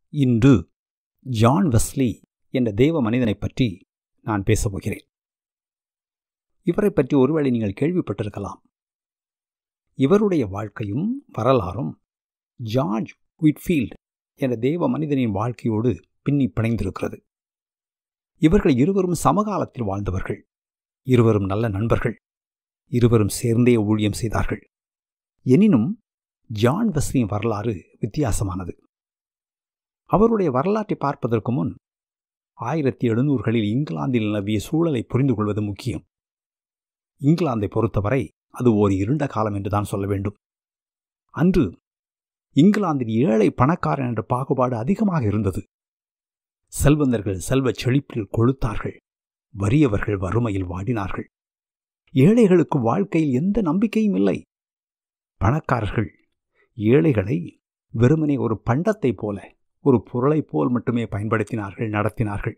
இன்று John Wesley என்ற தேவ மனிதனைப் பற்றி நான் பேசப் போகிறேன் இவரை பற்றி ஒருவேளை நீங்கள் கேள்விப்பட்டிருக்கலாம் இவருடைய வாழ்க்கையும் வரலாறும் ஜார்ஜ் விட்ஃபீல்ட் என்ற தேவ மனிதனின் வாழ்க்கையோடு பின்னி பிணைந்திருக்கிறது இவர்கள் இருவரும் சமகாலத்தில் வாழ்ந்தவர்கள் இருவரும் நல்ல நண்பர்கள் இருவரும் சேர்ந்தே ஊழியம் செய்தார்கள் எனினும் ஜான் வெஸ்லியின் வரலாறு வித்தியாசமானது அவருடைய வரலாற்றை பார்ப்பதற்கு முன் ஆயிரத்தி எழுநூறுகளில் இங்கிலாந்தில் நிலவிய சூழலை புரிந்து கொள்வது முக்கியம் இங்கிலாந்தை பொறுத்தவரை அது ஓர் இருண்ட காலம் என்றுதான் சொல்ல வேண்டும் அன்று இங்கிலாந்தின் ஏழை பணக்காரன் என்ற பாகுபாடு அதிகமாக இருந்தது செல்வந்தர்கள் செல்வச் செழிப்பில் கொளுத்தார்கள் வறியவர்கள் வறுமையில் வாடினார்கள் ஏழைகளுக்கு வாழ்க்கையில் எந்த நம்பிக்கையும் இல்லை பணக்காரர்கள் ஏழைகளை வெறுமனே ஒரு பண்டத்தைப் போல ஒரு பொருளைப் போல் மட்டுமே பயன்படுத்தினார்கள் நடத்தினார்கள்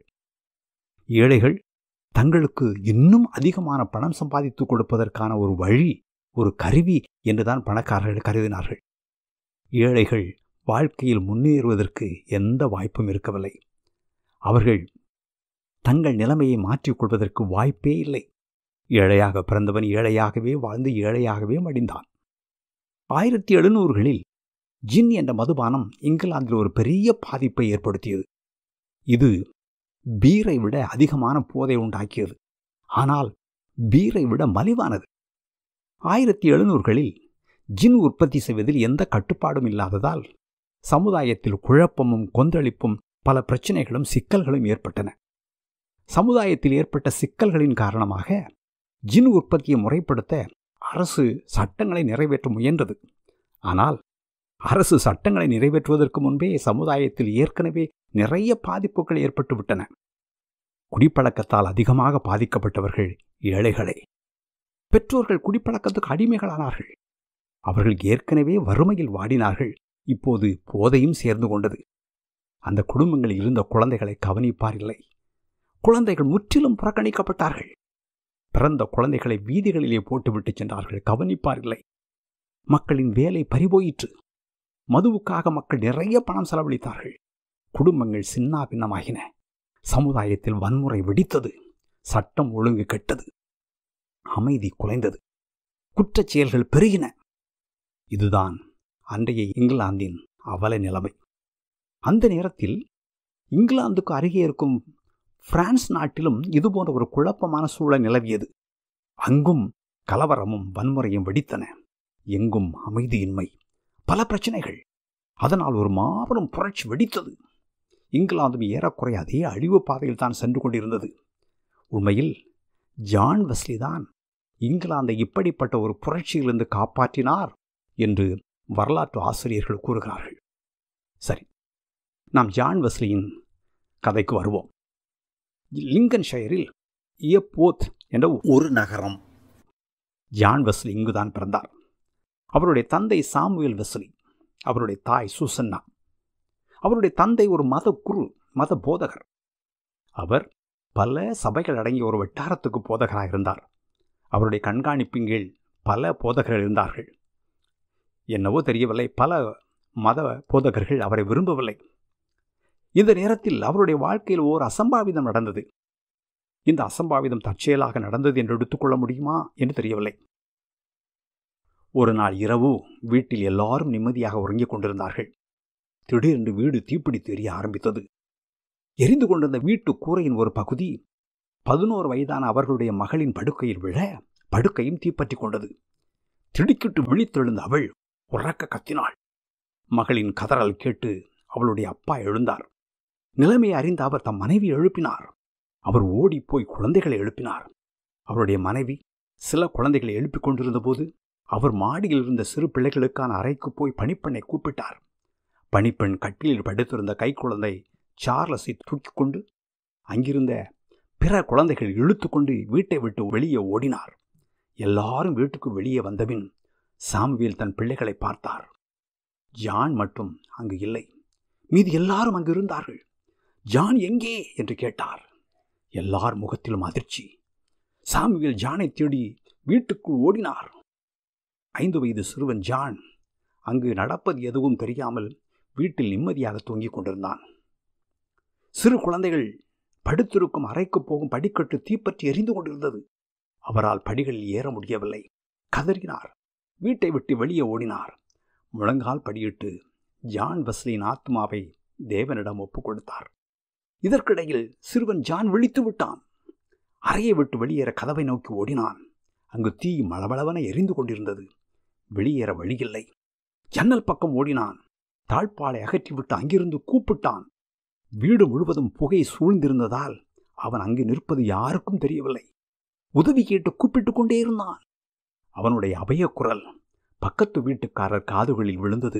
ஏழைகள் தங்களுக்கு இன்னும் அதிகமான பணம் சம்பாதித்துக் கொடுப்பதற்கான ஒரு வழி ஒரு கருவி என்றுதான் பணக்காரர்கள் கருதினார்கள் ஏழைகள் வாழ்க்கையில் முன்னேறுவதற்கு எந்த வாய்ப்பும் இருக்கவில்லை அவர்கள் தங்கள் நிலைமையை மாற்றிக்கொள்வதற்கு வாய்ப்பே இல்லை ஏழையாக பிறந்தவன் ஏழையாகவே வாழ்ந்து ஏழையாகவே மடிந்தான் ஆயிரத்தி எழுநூறுகளில் ஜின் என்ற மதுபானம் இங்கிலாந்தில் ஒரு பெரிய பாதிப்பை ஏற்படுத்தியது இது பீரை விட அதிகமான போதை உண்டாக்கியது ஆனால் பீரை விட மலிவானது ஆயிரத்தி எழுநூறுகளில் ஜின் உற்பத்தி செய்வதில் எந்த கட்டுப்பாடும் இல்லாததால் சமுதாயத்தில் குழப்பமும் கொந்தளிப்பும் பல பிரச்சனைகளும் சிக்கல்களும் ஏற்பட்டன சமுதாயத்தில் ஏற்பட்ட சிக்கல்களின் காரணமாக ஜின் உற்பத்தியை முறைப்படுத்த அரசு சட்டங்களை நிறைவேற்ற முயன்றது ஆனால் அரசு சட்டங்களை நிறைவேற்றுவதற்கு முன்பே சமுதாயத்தில் ஏற்கனவே நிறைய பாதிப்புகள் ஏற்பட்டுவிட்டன குடிப்பழக்கத்தால் அதிகமாக பாதிக்கப்பட்டவர்கள் ஏழைகளே பெற்றோர்கள் குடிப்பழக்கத்துக்கு அடிமைகளானார்கள் அவர்கள் ஏற்கனவே வறுமையில் வாடினார்கள் இப்போது போதையும் சேர்ந்து கொண்டது அந்த குடும்பங்களில் இருந்த குழந்தைகளை கவனிப்பார் இல்லை குழந்தைகள் முற்றிலும் புறக்கணிக்கப்பட்டார்கள் பிறந்த குழந்தைகளை வீதிகளிலே போட்டுவிட்டு சென்றார்கள் கவனிப்பார் இல்லை மக்களின் வேலை பறிபோயிற்று மதுவுக்காக மக்கள் நிறைய பணம் செலவழித்தார்கள் குடும்பங்கள் சின்னா பின்னமாகின சமுதாயத்தில் வன்முறை வெடித்தது சட்டம் ஒழுங்கு கெட்டது அமைதி குலைந்தது குற்றச் செயல்கள் பெருகின இதுதான் அன்றைய இங்கிலாந்தின் அவல நிலைமை அந்த நேரத்தில் இங்கிலாந்துக்கு அருகே இருக்கும் பிரான்ஸ் நாட்டிலும் இதுபோன்ற ஒரு குழப்பமான சூழல் நிலவியது அங்கும் கலவரமும் வன்முறையும் வெடித்தன எங்கும் அமைதியின்மை பல பிரச்சனைகள் அதனால் ஒரு மாபெரும் புரட்சி வெடித்தது இங்கிலாந்தும் ஏறக்குறைய அதே அழிவு பாதையில் தான் சென்று கொண்டிருந்தது உண்மையில் ஜான் வெஸ்லி தான் இங்கிலாந்தை இப்படிப்பட்ட ஒரு புரட்சியிலிருந்து காப்பாற்றினார் என்று வரலாற்று ஆசிரியர்கள் கூறுகிறார்கள் சரி நாம் ஜான் வெஸ்லியின் கதைக்கு வருவோம் லிங்கன் ஷயரில் இயப்போத் என்ற ஒரு நகரம் ஜான் வெஸ்லி இங்குதான் பிறந்தார் அவருடைய தந்தை சாமுவேல் வெஸ்லி அவருடைய தாய் சூசன்னா அவருடைய தந்தை ஒரு மத குரு மத போதகர் அவர் பல சபைகள் அடங்கிய ஒரு வட்டாரத்துக்கு போதகராக இருந்தார் அவருடைய கண்காணிப்பின் கீழ் பல போதகர்கள் இருந்தார்கள் என்னவோ தெரியவில்லை பல மத போதகர்கள் அவரை விரும்பவில்லை இந்த நேரத்தில் அவருடைய வாழ்க்கையில் ஓர் அசம்பாவிதம் நடந்தது இந்த அசம்பாவிதம் தற்செயலாக நடந்தது என்று எடுத்துக்கொள்ள முடியுமா என்று தெரியவில்லை ஒரு நாள் இரவு வீட்டில் எல்லாரும் நிம்மதியாக உறங்கிக் கொண்டிருந்தார்கள் திடீரென்று வீடு தீப்பிடித்து எரிய ஆரம்பித்தது எரிந்து கொண்டிருந்த வீட்டு கூரையின் ஒரு பகுதி பதினோரு வயதான அவர்களுடைய மகளின் படுக்கையில் விழ படுக்கையும் தீப்பற்றி கொண்டது திடுக்கிட்டு விழித்தெழுந்த அவள் உறக்க கத்தினாள் மகளின் கதறல் கேட்டு அவளுடைய அப்பா எழுந்தார் நிலைமையை அறிந்த அவர் தம் மனைவி எழுப்பினார் அவர் ஓடிப்போய் குழந்தைகளை எழுப்பினார் அவருடைய மனைவி சில குழந்தைகளை எழுப்பிக் கொண்டிருந்த போது அவர் மாடியில் இருந்த சிறு பிள்ளைகளுக்கான அறைக்கு போய் பணிப்பெண்ணை கூப்பிட்டார் பணிப்பெண் கட்டிலில் படுத்திருந்த கைக்குழந்தை சார்லஸை தூக்கிக் கொண்டு அங்கிருந்த பிற குழந்தைகள் இழுத்து கொண்டு வீட்டை விட்டு வெளியே ஓடினார் எல்லாரும் வீட்டுக்கு வெளியே வந்தபின் சாமுவேல் தன் பிள்ளைகளை பார்த்தார் ஜான் மட்டும் அங்கு இல்லை மீது எல்லாரும் அங்கு இருந்தார்கள் ஜான் எங்கே என்று கேட்டார் எல்லார் முகத்திலும் அதிர்ச்சி சாமுவேல் ஜானை தேடி வீட்டுக்குள் ஓடினார் ஐந்து வயது சிறுவன் ஜான் அங்கு நடப்பது எதுவும் தெரியாமல் வீட்டில் நிம்மதியாக தூங்கிக் கொண்டிருந்தான் சிறு குழந்தைகள் படுத்திருக்கும் அறைக்கு போகும் படிக்கட்டு தீப்பற்றி எரிந்து கொண்டிருந்தது அவரால் படிகளில் ஏற முடியவில்லை கதறினார் வீட்டை விட்டு வெளியே ஓடினார் முழங்கால் படியிட்டு ஜான் வெஸ்லியின் ஆத்மாவை தேவனிடம் ஒப்புக் கொடுத்தார் இதற்கிடையில் சிறுவன் ஜான் விழித்து விட்டான் அறையை விட்டு வெளியேற கதவை நோக்கி ஓடினான் அங்கு தீ மளவளவென எரிந்து கொண்டிருந்தது வெளியேற வழியில்லை ஜன்னல் பக்கம் ஓடினான் தாழ்பாலை அகற்றிவிட்டு அங்கிருந்து கூப்பிட்டான் வீடு முழுவதும் புகை சூழ்ந்திருந்ததால் அவன் அங்கு நிற்பது யாருக்கும் தெரியவில்லை உதவி கேட்டு கூப்பிட்டுக் கொண்டே இருந்தான் அவனுடைய அபய குரல் பக்கத்து வீட்டுக்காரர் காதுகளில் விழுந்தது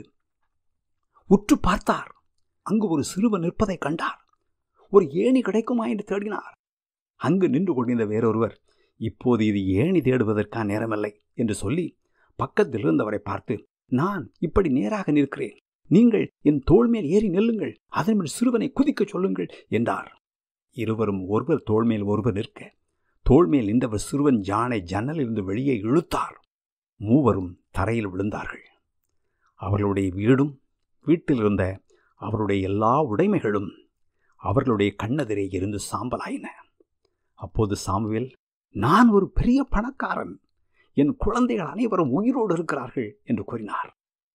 உற்று பார்த்தார் அங்கு ஒரு சிறுவன் நிற்பதை கண்டார் ஒரு ஏணி கிடைக்குமா என்று தேடினார் அங்கு நின்று கொண்டிருந்த வேறொருவர் இப்போது இது ஏணி தேடுவதற்கான நேரமில்லை என்று சொல்லி பக்கத்தில் இருந்தவரை பார்த்து நான் இப்படி நேராக நிற்கிறேன் நீங்கள் என் தோள் மேல் ஏறி நெல்லுங்கள் அதன் மேல் சிறுவனை குதிக்கச் சொல்லுங்கள் என்றார் இருவரும் ஒருவர் தோள் மேல் ஒருவர் நிற்க தோள் மேல் நின்றவர் சிறுவன் ஜானை ஜன்னலிருந்து வெளியே இழுத்தார் மூவரும் தரையில் விழுந்தார்கள் அவர்களுடைய வீடும் வீட்டில் இருந்த அவருடைய எல்லா உடைமைகளும் அவர்களுடைய கண்ணெதிரே இருந்து சாம்பலாயின அப்போது சாமுவேல் நான் ஒரு பெரிய பணக்காரன் என் குழந்தைகள் அனைவரும் உயிரோடு இருக்கிறார்கள் என்று கூறினார்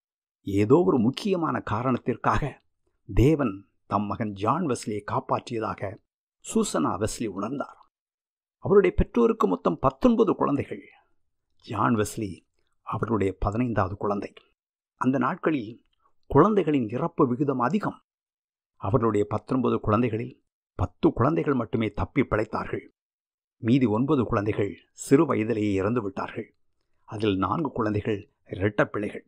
ஏதோ ஒரு முக்கியமான காரணத்திற்காக தேவன் தம் மகன் ஜான் வெஸ்லியை காப்பாற்றியதாக சூசனா வெஸ்லி உணர்ந்தார் அவருடைய பெற்றோருக்கு மொத்தம் பத்தொன்பது குழந்தைகள் ஜான் வெஸ்லி அவருடைய பதினைந்தாவது குழந்தை அந்த நாட்களில் குழந்தைகளின் இறப்பு விகிதம் அதிகம் அவர்களுடைய பத்தொன்பது குழந்தைகளில் பத்து குழந்தைகள் மட்டுமே தப்பி பிழைத்தார்கள் மீதி ஒன்பது குழந்தைகள் சிறு வயதிலேயே இறந்து விட்டார்கள் அதில் நான்கு குழந்தைகள் இரட்டப் பிள்ளைகள்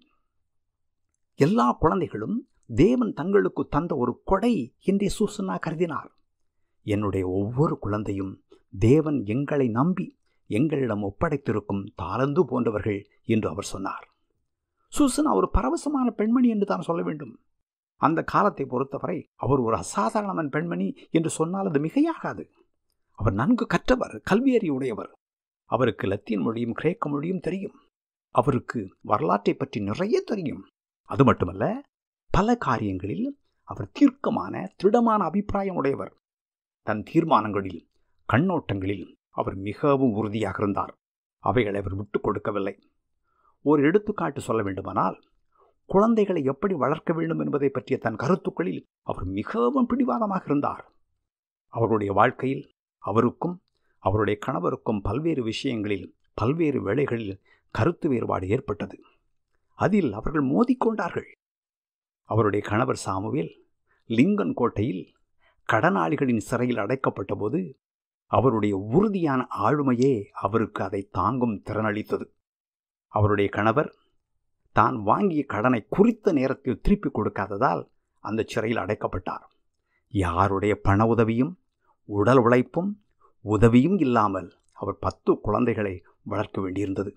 எல்லா குழந்தைகளும் தேவன் தங்களுக்கு தந்த ஒரு கொடை என்றே சூசனா கருதினார் என்னுடைய ஒவ்வொரு குழந்தையும் தேவன் எங்களை நம்பி எங்களிடம் ஒப்படைத்திருக்கும் தாளந்து போன்றவர்கள் என்று அவர் சொன்னார் சூசனா ஒரு பரவசமான பெண்மணி என்று தான் சொல்ல வேண்டும் அந்த காலத்தை பொறுத்தவரை அவர் ஒரு அசாதாரணமான பெண்மணி என்று சொன்னால் அது மிகையாகாது அவர் நன்கு கற்றவர் கல்வியறிவுடையவர் அவருக்கு லத்தீன் மொழியும் கிரேக்க மொழியும் தெரியும் அவருக்கு வரலாற்றை பற்றி நிறைய தெரியும் அது மட்டுமல்ல பல காரியங்களில் அவர் தீர்க்கமான திருடமான அபிப்பிராயம் உடையவர் தன் தீர்மானங்களில் கண்ணோட்டங்களில் அவர் மிகவும் உறுதியாக இருந்தார் அவைகளை அவர் விட்டுக் கொடுக்கவில்லை ஒரு எடுத்துக்காட்டு சொல்ல வேண்டுமானால் குழந்தைகளை எப்படி வளர்க்க வேண்டும் என்பதை பற்றிய தன் கருத்துக்களில் அவர் மிகவும் பிடிவாதமாக இருந்தார் அவருடைய வாழ்க்கையில் அவருக்கும் அவருடைய கணவருக்கும் பல்வேறு விஷயங்களில் பல்வேறு வேளைகளில் கருத்து வேறுபாடு ஏற்பட்டது அதில் அவர்கள் மோதிக்கொண்டார்கள் அவருடைய கணவர் சாமுவேல் லிங்கன் கோட்டையில் கடனாளிகளின் சிறையில் அடைக்கப்பட்ட போது அவருடைய உறுதியான ஆளுமையே அவருக்கு அதை தாங்கும் திறனளித்தது அவருடைய கணவர் தான் வாங்கிய கடனை குறித்த நேரத்தில் திருப்பி கொடுக்காததால் அந்த சிறையில் அடைக்கப்பட்டார் யாருடைய பண உதவியும் உடல் உழைப்பும் உதவியும் இல்லாமல் அவர் பத்து குழந்தைகளை வளர்க்க வேண்டியிருந்தது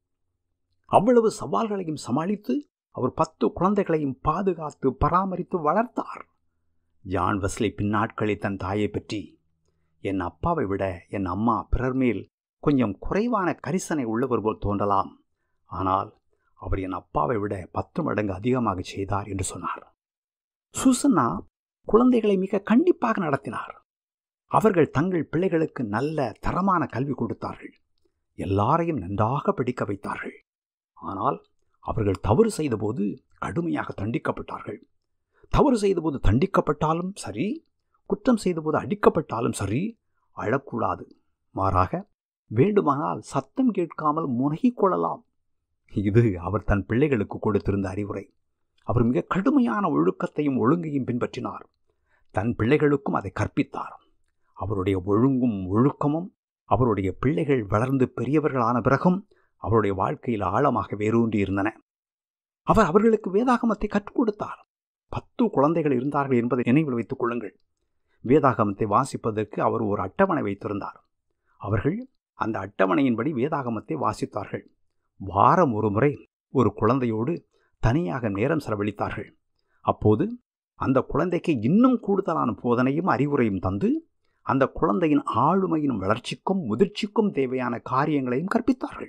அவ்வளவு சவால்களையும் சமாளித்து அவர் பத்து குழந்தைகளையும் பாதுகாத்து பராமரித்து வளர்த்தார் ஜான் வெஸ்லி பின்னாட்களில் தன் தாயை பற்றி என் அப்பாவை விட என் அம்மா பிறர் மேல் கொஞ்சம் குறைவான கரிசனை உள்ளவர் போல் தோன்றலாம் ஆனால் அவர் என் அப்பாவை விட பத்து மடங்கு அதிகமாக செய்தார் என்று சொன்னார் சுசன்னா குழந்தைகளை மிக கண்டிப்பாக நடத்தினார் அவர்கள் தங்கள் பிள்ளைகளுக்கு நல்ல தரமான கல்வி கொடுத்தார்கள் எல்லாரையும் நன்றாக படிக்க வைத்தார்கள் ஆனால் அவர்கள் தவறு செய்தபோது கடுமையாக தண்டிக்கப்பட்டார்கள் தவறு செய்தபோது தண்டிக்கப்பட்டாலும் சரி குற்றம் செய்தபோது அடிக்கப்பட்டாலும் சரி அழக்கூடாது மாறாக வேண்டுமானால் சத்தம் கேட்காமல் முனகிக் கொள்ளலாம் இது அவர் தன் பிள்ளைகளுக்கு கொடுத்திருந்த அறிவுரை அவர் மிக கடுமையான ஒழுக்கத்தையும் ஒழுங்கையும் பின்பற்றினார் தன் பிள்ளைகளுக்கும் அதை கற்பித்தார் அவருடைய ஒழுங்கும் ஒழுக்கமும் அவருடைய பிள்ளைகள் வளர்ந்து பெரியவர்களான பிறகும் அவருடைய வாழ்க்கையில் ஆழமாக வேரூன்றி இருந்தன அவர் அவர்களுக்கு வேதாகமத்தை கற்றுக் கொடுத்தார் பத்து குழந்தைகள் இருந்தார்கள் என்பதை நினைவில் வைத்துக் கொள்ளுங்கள் வேதாகமத்தை வாசிப்பதற்கு அவர் ஒரு அட்டவணை வைத்திருந்தார் அவர்கள் அந்த அட்டவணையின்படி வேதாகமத்தை வாசித்தார்கள் வாரம் ஒரு முறை ஒரு குழந்தையோடு தனியாக நேரம் செலவழித்தார்கள் அப்போது அந்த குழந்தைக்கு இன்னும் கூடுதலான போதனையும் அறிவுரையும் தந்து அந்த குழந்தையின் ஆளுமையின் வளர்ச்சிக்கும் முதிர்ச்சிக்கும் தேவையான காரியங்களையும் கற்பித்தார்கள்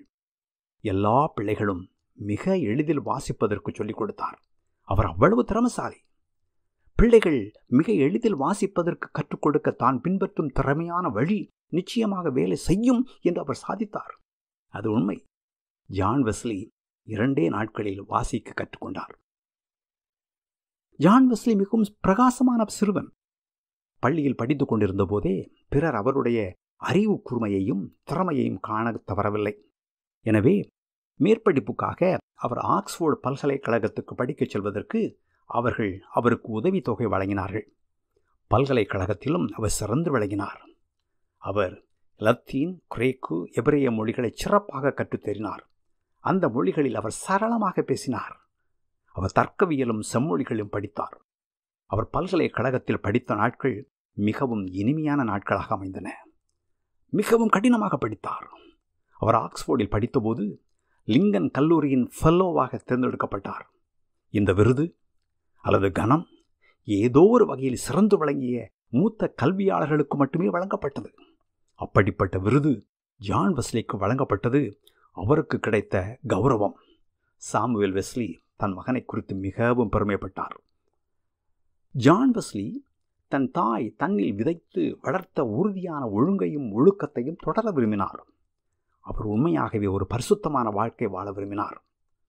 எல்லா பிள்ளைகளும் மிக எளிதில் வாசிப்பதற்கு சொல்லிக் கொடுத்தார் அவர் அவ்வளவு திறமசாலி பிள்ளைகள் மிக எளிதில் வாசிப்பதற்கு கற்றுக் கொடுக்க தான் பின்பற்றும் திறமையான வழி நிச்சயமாக வேலை செய்யும் என்று அவர் சாதித்தார் அது உண்மை ஜான் வெஸ்லி இரண்டே நாட்களில் வாசிக்க கற்றுக்கொண்டார் ஜான் வெஸ்லி மிகவும் பிரகாசமான சிறுவன் பள்ளியில் படித்துக் கொண்டிருந்த போதே பிறர் அவருடைய அறிவு கூர்மையையும் திறமையையும் காண தவறவில்லை எனவே மேற்படிப்புக்காக அவர் ஆக்ஸ்போர்டு பல்கலைக்கழகத்துக்கு படிக்கச் செல்வதற்கு அவர்கள் அவருக்கு உதவித்தொகை வழங்கினார்கள் பல்கலைக்கழகத்திலும் அவர் சிறந்து விளங்கினார் அவர் லத்தீன் கிரேக்கு எபிரேய மொழிகளை சிறப்பாக கற்றுத்தெறினார் அந்த மொழிகளில் அவர் சரளமாக பேசினார் அவர் தர்க்கவியலும் செம்மொழிகளும் படித்தார் அவர் பல்கலைக்கழகத்தில் படித்த நாட்கள் மிகவும் இனிமையான நாட்களாக அமைந்தன மிகவும் கடினமாக படித்தார் அவர் ஆக்ஸ்போர்டில் படித்தபோது லிங்கன் கல்லூரியின் ஃபெல்லோவாக தேர்ந்தெடுக்கப்பட்டார் இந்த விருது அல்லது கனம் ஏதோ ஒரு வகையில் சிறந்து விளங்கிய மூத்த கல்வியாளர்களுக்கு மட்டுமே வழங்கப்பட்டது அப்படிப்பட்ட விருது ஜான் வெஸ்லிக்கு வழங்கப்பட்டது அவருக்கு கிடைத்த கௌரவம் சாமுவேல் வெஸ்லி தன் மகனை குறித்து மிகவும் பெருமைப்பட்டார் ஜான் வெஸ்லி தன் தாய் தன்னில் விதைத்து வளர்த்த உறுதியான ஒழுங்கையும் ஒழுக்கத்தையும் தொடர விரும்பினார் அவர் உண்மையாகவே ஒரு பரிசுத்தமான வாழ்க்கை வாழ விரும்பினார்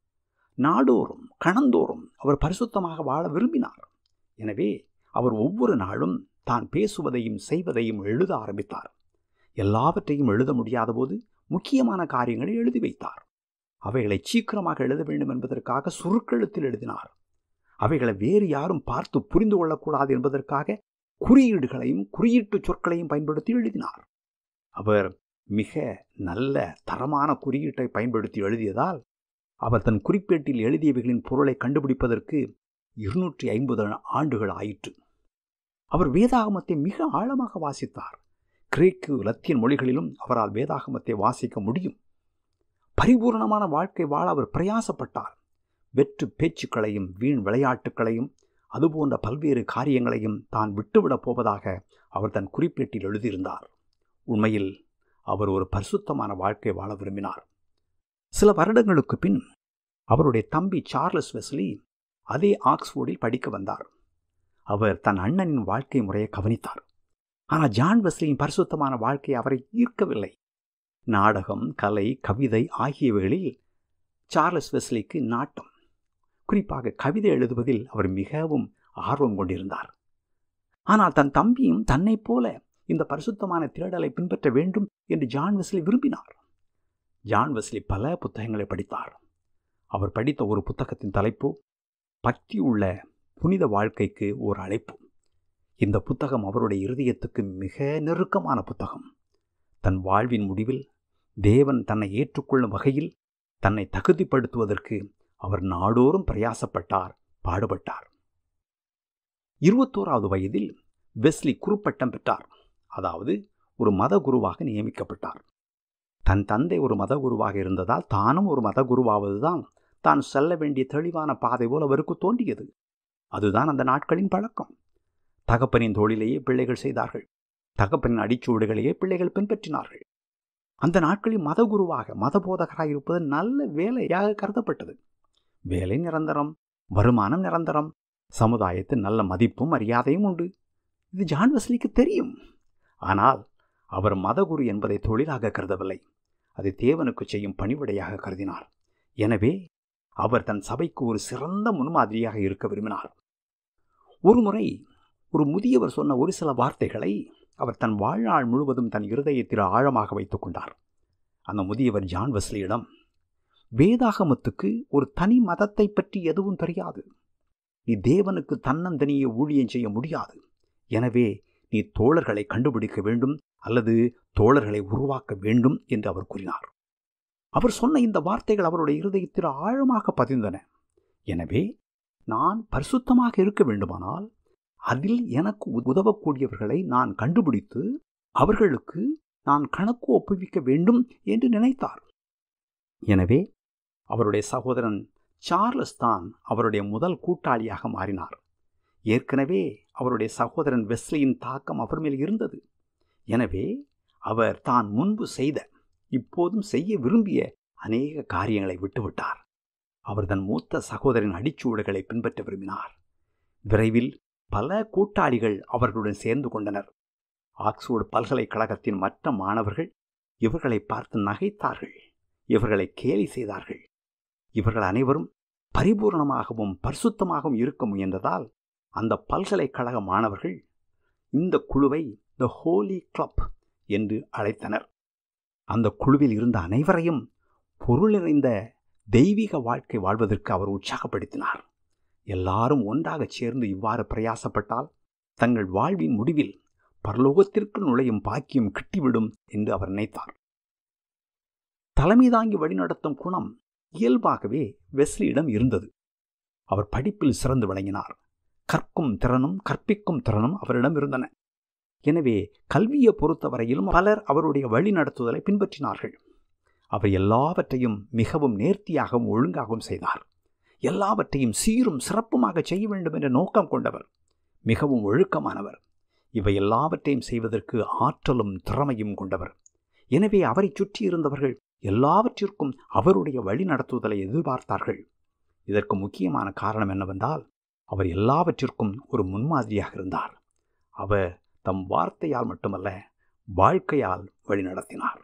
நாடோறும் கணந்தோறும் அவர் பரிசுத்தமாக வாழ விரும்பினார் எனவே அவர் ஒவ்வொரு நாளும் தான் பேசுவதையும் செய்வதையும் எழுத ஆரம்பித்தார் எல்லாவற்றையும் எழுத முடியாத போது முக்கியமான காரியங்களை எழுதி வைத்தார் அவைகளை சீக்கிரமாக எழுத வேண்டும் என்பதற்காக சுருக்கெழுத்தில் எழுதினார் அவைகளை வேறு யாரும் பார்த்து புரிந்து கொள்ளக்கூடாது என்பதற்காக குறியீடுகளையும் குறியீட்டு சொற்களையும் பயன்படுத்தி எழுதினார் அவர் மிக நல்ல தரமான குறியீட்டை பயன்படுத்தி எழுதியதால் அவர் தன் குறிப்பேட்டில் எழுதியவைகளின் பொருளை கண்டுபிடிப்பதற்கு இருநூற்றி ஐம்பது ஆண்டுகள் ஆயிற்று அவர் வேதாகமத்தை மிக ஆழமாக வாசித்தார் கிரேக்கு லத்தீன் மொழிகளிலும் அவரால் வேதாகமத்தை வாசிக்க முடியும் பரிபூர்ணமான வாழ்க்கை வாழ அவர் பிரயாசப்பட்டார் வெற்று பேச்சுக்களையும் வீண் விளையாட்டுக்களையும் அதுபோன்ற பல்வேறு காரியங்களையும் தான் விட்டுவிடப் போவதாக அவர் தன் குறிப்பேட்டில் எழுதியிருந்தார் உண்மையில் அவர் ஒரு பரிசுத்தமான வாழ்க்கை வாழ விரும்பினார் சில வருடங்களுக்கு பின் அவருடைய தம்பி சார்லஸ் வெஸ்லி அதே ஆக்ஸ்போர்டில் படிக்க வந்தார் அவர் தன் அண்ணனின் வாழ்க்கை முறையை கவனித்தார் ஆனால் ஜான் வெஸ்லியின் பரிசுத்தமான வாழ்க்கை அவரை ஈர்க்கவில்லை நாடகம் கலை கவிதை ஆகியவைகளில் சார்லஸ் வெஸ்லிக்கு நாட்டம் குறிப்பாக கவிதை எழுதுவதில் அவர் மிகவும் ஆர்வம் கொண்டிருந்தார் ஆனால் தன் தம்பியும் தன்னைப் போல இந்த பரிசுத்தமான தேடலை பின்பற்ற வேண்டும் என்று ஜான் வெஸ்லி விரும்பினார் ஜான் வெஸ்லி பல புத்தகங்களை படித்தார் அவர் படித்த ஒரு புத்தகத்தின் தலைப்பு பக்தி உள்ள புனித வாழ்க்கைக்கு ஒரு அழைப்பு இந்த புத்தகம் அவருடைய இருதயத்துக்கு மிக நெருக்கமான புத்தகம் தன் வாழ்வின் முடிவில் தேவன் தன்னை ஏற்றுக்கொள்ளும் வகையில் தன்னை தகுதிப்படுத்துவதற்கு அவர் நாடோறும் பிரயாசப்பட்டார் பாடுபட்டார் இருபத்தோராவது வயதில் வெஸ்லி குருப்பட்டம் பெற்றார் அதாவது ஒரு மத குருவாக நியமிக்கப்பட்டார் தன் தந்தை ஒரு மத குருவாக இருந்ததால் தானும் ஒரு மத குருவாவதுதான் தான் செல்ல வேண்டிய தெளிவான பாதை போல் அவருக்கு தோன்றியது அதுதான் அந்த நாட்களின் பழக்கம் தகப்பனின் தொழிலையே பிள்ளைகள் செய்தார்கள் தகப்பனின் அடிச்சூடுகளையே பிள்ளைகள் பின்பற்றினார்கள் அந்த நாட்களில் மத குருவாக மத போதகராக இருப்பது நல்ல வேலையாக கருதப்பட்டது வேலை நிரந்தரம் வருமானம் நிரந்தரம் சமுதாயத்தில் நல்ல மதிப்பும் மரியாதையும் உண்டு இது ஜான் வெஸ்லிக்கு தெரியும் ஆனால் அவர் மதகுரு என்பதை தொழிலாக கருதவில்லை அதை தேவனுக்கு செய்யும் பணிவிடையாக கருதினார் எனவே அவர் தன் சபைக்கு ஒரு சிறந்த முன்மாதிரியாக இருக்க விரும்பினார் ஒருமுறை ஒரு முதியவர் சொன்ன ஒரு சில வார்த்தைகளை அவர் தன் வாழ்நாள் முழுவதும் தன் இருதயத்தில் ஆழமாக வைத்துக் கொண்டார் அந்த முதியவர் ஜான் வெஸ்லியிடம் வேதாகமத்துக்கு ஒரு தனி மதத்தை பற்றி எதுவும் தெரியாது நீ தேவனுக்கு தன்னந்தனியே ஊழியம் செய்ய முடியாது எனவே நீ தோழர்களை கண்டுபிடிக்க வேண்டும் அல்லது தோழர்களை உருவாக்க வேண்டும் என்று அவர் கூறினார் அவர் சொன்ன இந்த வார்த்தைகள் அவருடைய இருதயத்தில் ஆழமாக பதிந்தன எனவே நான் பரிசுத்தமாக இருக்க வேண்டுமானால் அதில் எனக்கு உதவக்கூடியவர்களை நான் கண்டுபிடித்து அவர்களுக்கு நான் கணக்கு ஒப்புவிக்க வேண்டும் என்று நினைத்தார் எனவே அவருடைய சகோதரன் சார்லஸ் தான் அவருடைய முதல் கூட்டாளியாக மாறினார் ஏற்கனவே அவருடைய சகோதரன் வெஸ்லியின் தாக்கம் அவர் மேல் இருந்தது எனவே அவர் தான் முன்பு செய்த இப்போதும் செய்ய விரும்பிய அநேக காரியங்களை விட்டுவிட்டார் அவர் தன் மூத்த சகோதரின் அடிச்சூடுகளை பின்பற்ற விரும்பினார் விரைவில் பல கூட்டாளிகள் அவர்களுடன் சேர்ந்து கொண்டனர் ஆக்ஸ்போர்டு பல்கலைக்கழகத்தின் மற்ற மாணவர்கள் இவர்களை பார்த்து நகைத்தார்கள் இவர்களை கேலி செய்தார்கள் இவர்கள் அனைவரும் பரிபூர்ணமாகவும் பரிசுத்தமாகவும் இருக்க முயன்றதால் அந்த பல்கலைக்கழக மாணவர்கள் இந்த குழுவை த ஹோலி கிளப் என்று அழைத்தனர் அந்த குழுவில் இருந்த அனைவரையும் பொருள் நிறைந்த தெய்வீக வாழ்க்கை வாழ்வதற்கு அவர் உற்சாகப்படுத்தினார் எல்லாரும் ஒன்றாகச் சேர்ந்து இவ்வாறு பிரயாசப்பட்டால் தங்கள் வாழ்வின் முடிவில் பரலோகத்திற்கு நுழையும் பாக்கியம் கிட்டிவிடும் என்று அவர் நினைத்தார் தலைமை தாங்கி வழிநடத்தும் குணம் இயல்பாகவே வெஸ்லியிடம் இருந்தது அவர் படிப்பில் சிறந்து விளங்கினார் கற்கும் திறனும் கற்பிக்கும் திறனும் அவரிடம் இருந்தன எனவே கல்வியை பொறுத்தவரையிலும் பலர் அவருடைய வழி நடத்துதலை பின்பற்றினார்கள் அவர் எல்லாவற்றையும் மிகவும் நேர்த்தியாகவும் ஒழுங்காகவும் செய்தார் எல்லாவற்றையும் சீரும் சிறப்புமாக செய்ய வேண்டும் என்ற நோக்கம் கொண்டவர் மிகவும் ஒழுக்கமானவர் இவை எல்லாவற்றையும் செய்வதற்கு ஆற்றலும் திறமையும் கொண்டவர் எனவே அவரை சுற்றி இருந்தவர்கள் எல்லாவற்றிற்கும் அவருடைய வழி நடத்துதலை எதிர்பார்த்தார்கள் இதற்கு முக்கியமான காரணம் என்னவென்றால் அவர் எல்லாவற்றிற்கும் ஒரு முன்மாதிரியாக இருந்தார் அவர் தம் வார்த்தையால் மட்டுமல்ல வாழ்க்கையால் வழிநடத்தினார்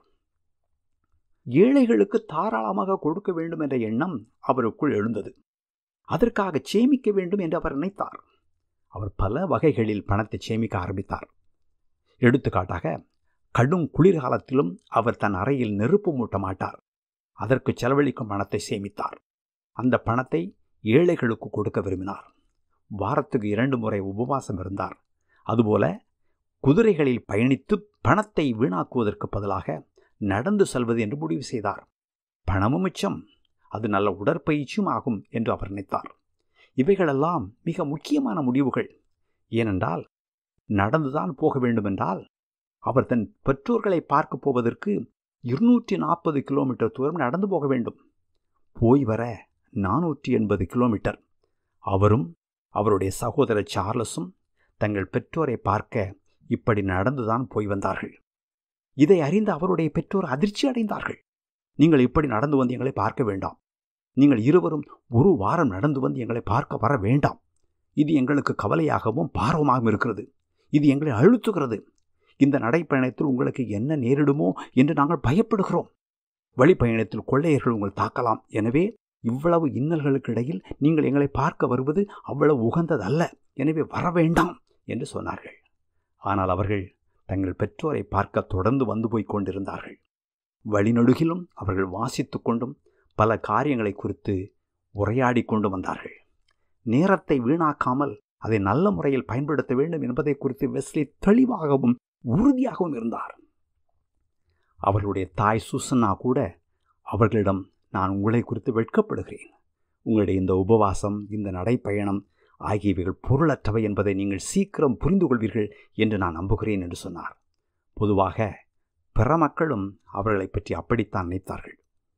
ஏழைகளுக்கு தாராளமாக கொடுக்க வேண்டும் என்ற எண்ணம் அவருக்குள் எழுந்தது அதற்காக சேமிக்க வேண்டும் என்று அவர் நினைத்தார் அவர் பல வகைகளில் பணத்தை சேமிக்க ஆரம்பித்தார் எடுத்துக்காட்டாக கடும் குளிர்காலத்திலும் அவர் தன் அறையில் நெருப்பு மூட்ட மாட்டார் அதற்கு செலவழிக்கும் பணத்தை சேமித்தார் அந்த பணத்தை ஏழைகளுக்கு கொடுக்க விரும்பினார் வாரத்துக்கு இரண்டு முறை உபவாசம் இருந்தார் அதுபோல குதிரைகளில் பயணித்து பணத்தை வீணாக்குவதற்கு பதிலாக நடந்து செல்வது என்று முடிவு செய்தார் பணமும் மிச்சம் அது நல்ல உடற்பயிற்சியும் ஆகும் என்று அவர் நினைத்தார் இவைகளெல்லாம் மிக முக்கியமான முடிவுகள் ஏனென்றால் நடந்துதான் போக வேண்டுமென்றால் அவர் தன் பெற்றோர்களை பார்க்க போவதற்கு இருநூற்றி நாற்பது கிலோமீட்டர் தூரம் நடந்து போக வேண்டும் போய் வர நானூற்றி எண்பது கிலோமீட்டர் அவரும் அவருடைய சகோதரர் சார்லஸும் தங்கள் பெற்றோரை பார்க்க இப்படி நடந்துதான் போய் வந்தார்கள் இதை அறிந்த அவருடைய பெற்றோர் அதிர்ச்சி அடைந்தார்கள் நீங்கள் இப்படி நடந்து வந்து எங்களை பார்க்க வேண்டாம் நீங்கள் இருவரும் ஒரு வாரம் நடந்து வந்து எங்களை பார்க்க வர வேண்டாம் இது எங்களுக்கு கவலையாகவும் பாரமாகவும் இருக்கிறது இது எங்களை அழுத்துகிறது இந்த நடைப்பயணத்தில் உங்களுக்கு என்ன நேரிடுமோ என்று நாங்கள் பயப்படுகிறோம் வழிப்பயணத்தில் கொள்ளையர்கள் உங்கள் தாக்கலாம் எனவே இவ்வளவு இன்னல்களுக்கு இடையில் நீங்கள் எங்களை பார்க்க வருவது அவ்வளவு உகந்ததல்ல எனவே வர வேண்டாம் என்று சொன்னார்கள் ஆனால் அவர்கள் தங்கள் பெற்றோரை பார்க்க தொடர்ந்து வந்து போய் கொண்டிருந்தார்கள் வழிநடுகிலும் அவர்கள் வாசித்து கொண்டும் பல காரியங்களை குறித்து உரையாடி கொண்டு வந்தார்கள் நேரத்தை வீணாக்காமல் அதை நல்ல முறையில் பயன்படுத்த வேண்டும் என்பதை குறித்து வெஸ்லி தெளிவாகவும் உறுதியாகவும் இருந்தார் அவர்களுடைய தாய் சுசன்னா கூட அவர்களிடம் நான் உங்களை குறித்து வெட்கப்படுகிறேன் உங்களுடைய இந்த உபவாசம் இந்த நடைப்பயணம் ஆகியவைகள் பொருளற்றவை என்பதை நீங்கள் சீக்கிரம் புரிந்து கொள்வீர்கள் என்று நான் நம்புகிறேன் என்று சொன்னார் பொதுவாக பிற மக்களும் அவர்களை பற்றி அப்படித்தான் நினைத்தார்கள்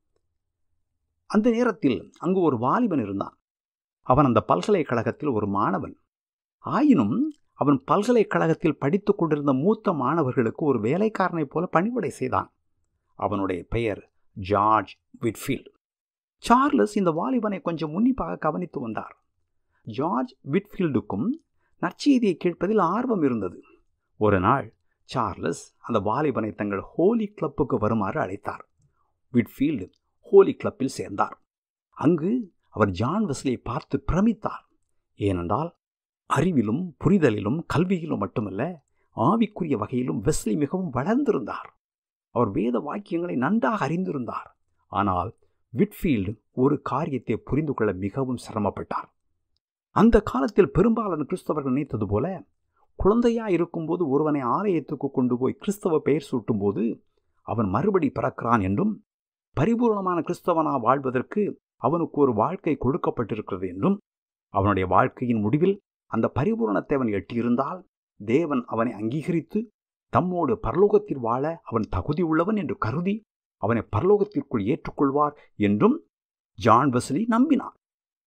அந்த நேரத்தில் அங்கு ஒரு வாலிபன் இருந்தான் அவன் அந்த பல்கலைக்கழகத்தில் ஒரு மாணவன் ஆயினும் அவன் பல்கலைக்கழகத்தில் படித்து கொண்டிருந்த மூத்த மாணவர்களுக்கு ஒரு வேலைக்காரனைப் போல பணிவிடை செய்தான் அவனுடைய பெயர் ஜார்ஜ் விட்ஃபீல்ட் சார்லஸ் இந்த வாலிபனை கொஞ்சம் உன்னிப்பாக கவனித்து வந்தார் ஜார்ஜ் விட்ஃபீல்டுக்கும் நற்செய்தியை கேட்பதில் ஆர்வம் இருந்தது ஒரு நாள் சார்லஸ் அந்த வாலிபனை தங்கள் ஹோலி கிளப்புக்கு வருமாறு அழைத்தார் விட்ஃபீல்டு ஹோலி கிளப்பில் சேர்ந்தார் அங்கு அவர் ஜான் வெஸ்லியை பார்த்து பிரமித்தார் ஏனென்றால் அறிவிலும் புரிதலிலும் கல்வியிலும் மட்டுமல்ல ஆவிக்குரிய வகையிலும் வெஸ்லி மிகவும் வளர்ந்திருந்தார் அவர் வேத வாக்கியங்களை நன்றாக அறிந்திருந்தார் ஆனால் விட்ஃபீல்டு ஒரு காரியத்தை புரிந்து கொள்ள மிகவும் சிரமப்பட்டார் அந்த காலத்தில் பெரும்பாலான கிறிஸ்தவர்கள் நினைத்தது போல குழந்தையா இருக்கும்போது ஒருவனை ஆலயத்துக்கு கொண்டு போய் கிறிஸ்தவ பெயர் சூட்டும்போது அவன் மறுபடி பிறக்கிறான் என்றும் பரிபூர்ணமான கிறிஸ்தவனா வாழ்வதற்கு அவனுக்கு ஒரு வாழ்க்கை கொடுக்கப்பட்டிருக்கிறது என்றும் அவனுடைய வாழ்க்கையின் முடிவில் அந்த பரிபூரணத்தை அவன் எட்டியிருந்தால் தேவன் அவனை அங்கீகரித்து தம்மோடு பரலோகத்தில் வாழ அவன் தகுதி உள்ளவன் என்று கருதி அவனை பரலோகத்திற்குள் ஏற்றுக்கொள்வார் என்றும் ஜான் வெஸ்லி நம்பினார்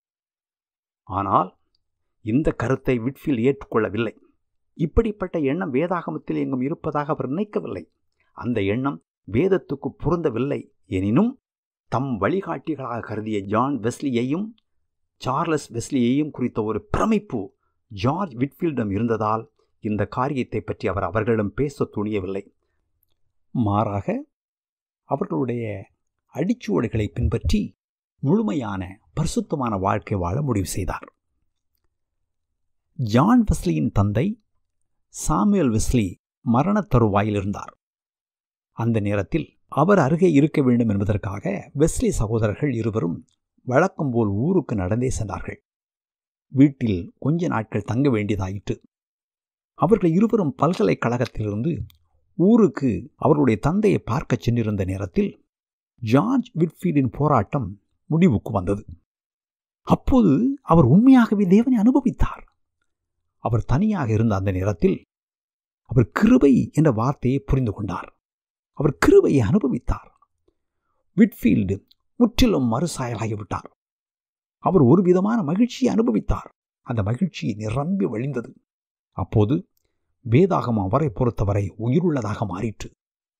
ஆனால் இந்த கருத்தை விட்ஃபீல்ட் ஏற்றுக்கொள்ளவில்லை இப்படிப்பட்ட எண்ணம் வேதாகமத்தில் எங்கும் இருப்பதாக அவர் நினைக்கவில்லை அந்த எண்ணம் வேதத்துக்கு பொருந்தவில்லை எனினும் தம் வழிகாட்டிகளாக கருதிய ஜான் வெஸ்லியையும் சார்லஸ் வெஸ்லியையும் குறித்த ஒரு பிரமிப்பு ஜார்ஜ் விட்ஃபீல்டம் இருந்ததால் இந்த காரியத்தை பற்றி அவர் அவர்களிடம் பேச துணியவில்லை மாறாக அவர்களுடைய அடிச்சுவடுகளை பின்பற்றி முழுமையான பரிசுத்தமான வாழ்க்கை வாழ முடிவு செய்தார் ஜான் வெஸ்லியின் தந்தை சாமுவேல் வெஸ்லி மரணத் தருவாயில் இருந்தார் அந்த நேரத்தில் அவர் அருகே இருக்க வேண்டும் என்பதற்காக வெஸ்லி சகோதரர்கள் இருவரும் வழக்கம் போல் ஊருக்கு நடந்தே சென்றார்கள் வீட்டில் கொஞ்ச நாட்கள் தங்க வேண்டியதாயிற்று அவர்கள் இருவரும் பல்கலைக்கழகத்திலிருந்து ஊருக்கு அவருடைய தந்தையை பார்க்கச் சென்றிருந்த நேரத்தில் ஜார்ஜ் விட்ஃபீல்டின் போராட்டம் முடிவுக்கு வந்தது அப்போது அவர் உண்மையாகவே தேவனை அனுபவித்தார் அவர் தனியாக இருந்த அந்த நேரத்தில் அவர் கிருபை என்ற வார்த்தையை புரிந்து கொண்டார் அவர் கிருபையை அனுபவித்தார் விட்ஃபீல்டு முற்றிலும் மறுசாயலாகிவிட்டார் அவர் ஒரு விதமான மகிழ்ச்சியை அனுபவித்தார் அந்த மகிழ்ச்சி நிரம்பி வழிந்தது அப்போது வேதாகம் அவரை பொறுத்தவரை உயிருள்ளதாக மாறிற்று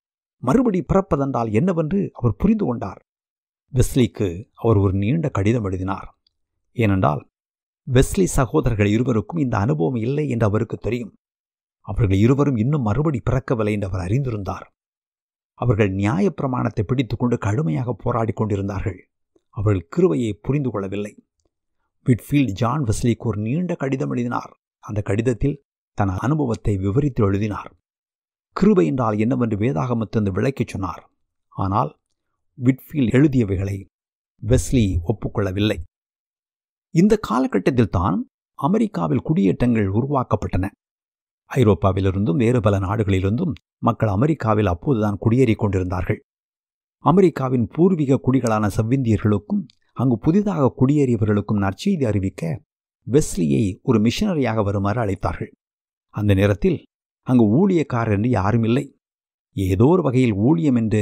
மறுபடி பிறப்பதென்றால் என்னவென்று அவர் புரிந்து கொண்டார் வெஸ்லிக்கு அவர் ஒரு நீண்ட கடிதம் எழுதினார் ஏனென்றால் வெஸ்லி சகோதரர்கள் இருவருக்கும் இந்த அனுபவம் இல்லை என்று அவருக்கு தெரியும் அவர்கள் இருவரும் இன்னும் மறுபடி பிறக்கவில்லை என்று அவர் அறிந்திருந்தார் அவர்கள் நியாயப்பிரமாணத்தை பிடித்துக்கொண்டு கடுமையாக போராடி கொண்டிருந்தார்கள் அவர்கள் கிருவையை புரிந்து கொள்ளவில்லை விட்ஃபீல்ட் ஜான் வெஸ்லிக்கு ஒரு நீண்ட கடிதம் எழுதினார் அந்த கடிதத்தில் தன் அனுபவத்தை விவரித்து எழுதினார் கிருபை என்றால் என்னவென்று வேதாகமத்திலிருந்து விளக்கிச் சொன்னார் ஆனால் விட்ஃபீல்ட் எழுதியவைகளை வெஸ்லி ஒப்புக்கொள்ளவில்லை இந்த காலகட்டத்தில் தான் அமெரிக்காவில் குடியேற்றங்கள் உருவாக்கப்பட்டன ஐரோப்பாவிலிருந்தும் வேறு பல நாடுகளிலிருந்தும் மக்கள் அமெரிக்காவில் அப்போதுதான் குடியேறிக் கொண்டிருந்தார்கள் அமெரிக்காவின் பூர்வீக குடிகளான செவ்விந்தியர்களுக்கும் அங்கு புதிதாக குடியேறியவர்களுக்கும் நற்செய்தி அறிவிக்க வெஸ்லியை ஒரு மிஷனரியாக வருமாறு அழைத்தார்கள் அந்த நேரத்தில் அங்கு ஊழியக்காரர் என்று யாரும் இல்லை ஏதோ ஒரு வகையில் ஊழியம் என்று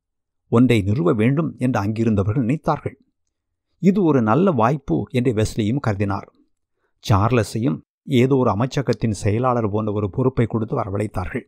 ஒன்றை நிறுவ வேண்டும் என்று அங்கிருந்தவர்கள் நினைத்தார்கள் இது ஒரு நல்ல வாய்ப்பு என்று வெஸ்லியும் கருதினார் சார்லஸையும் ஏதோ ஒரு அமைச்சகத்தின் செயலாளர் போன்ற ஒரு பொறுப்பை கொடுத்து வரவழைத்தார்கள்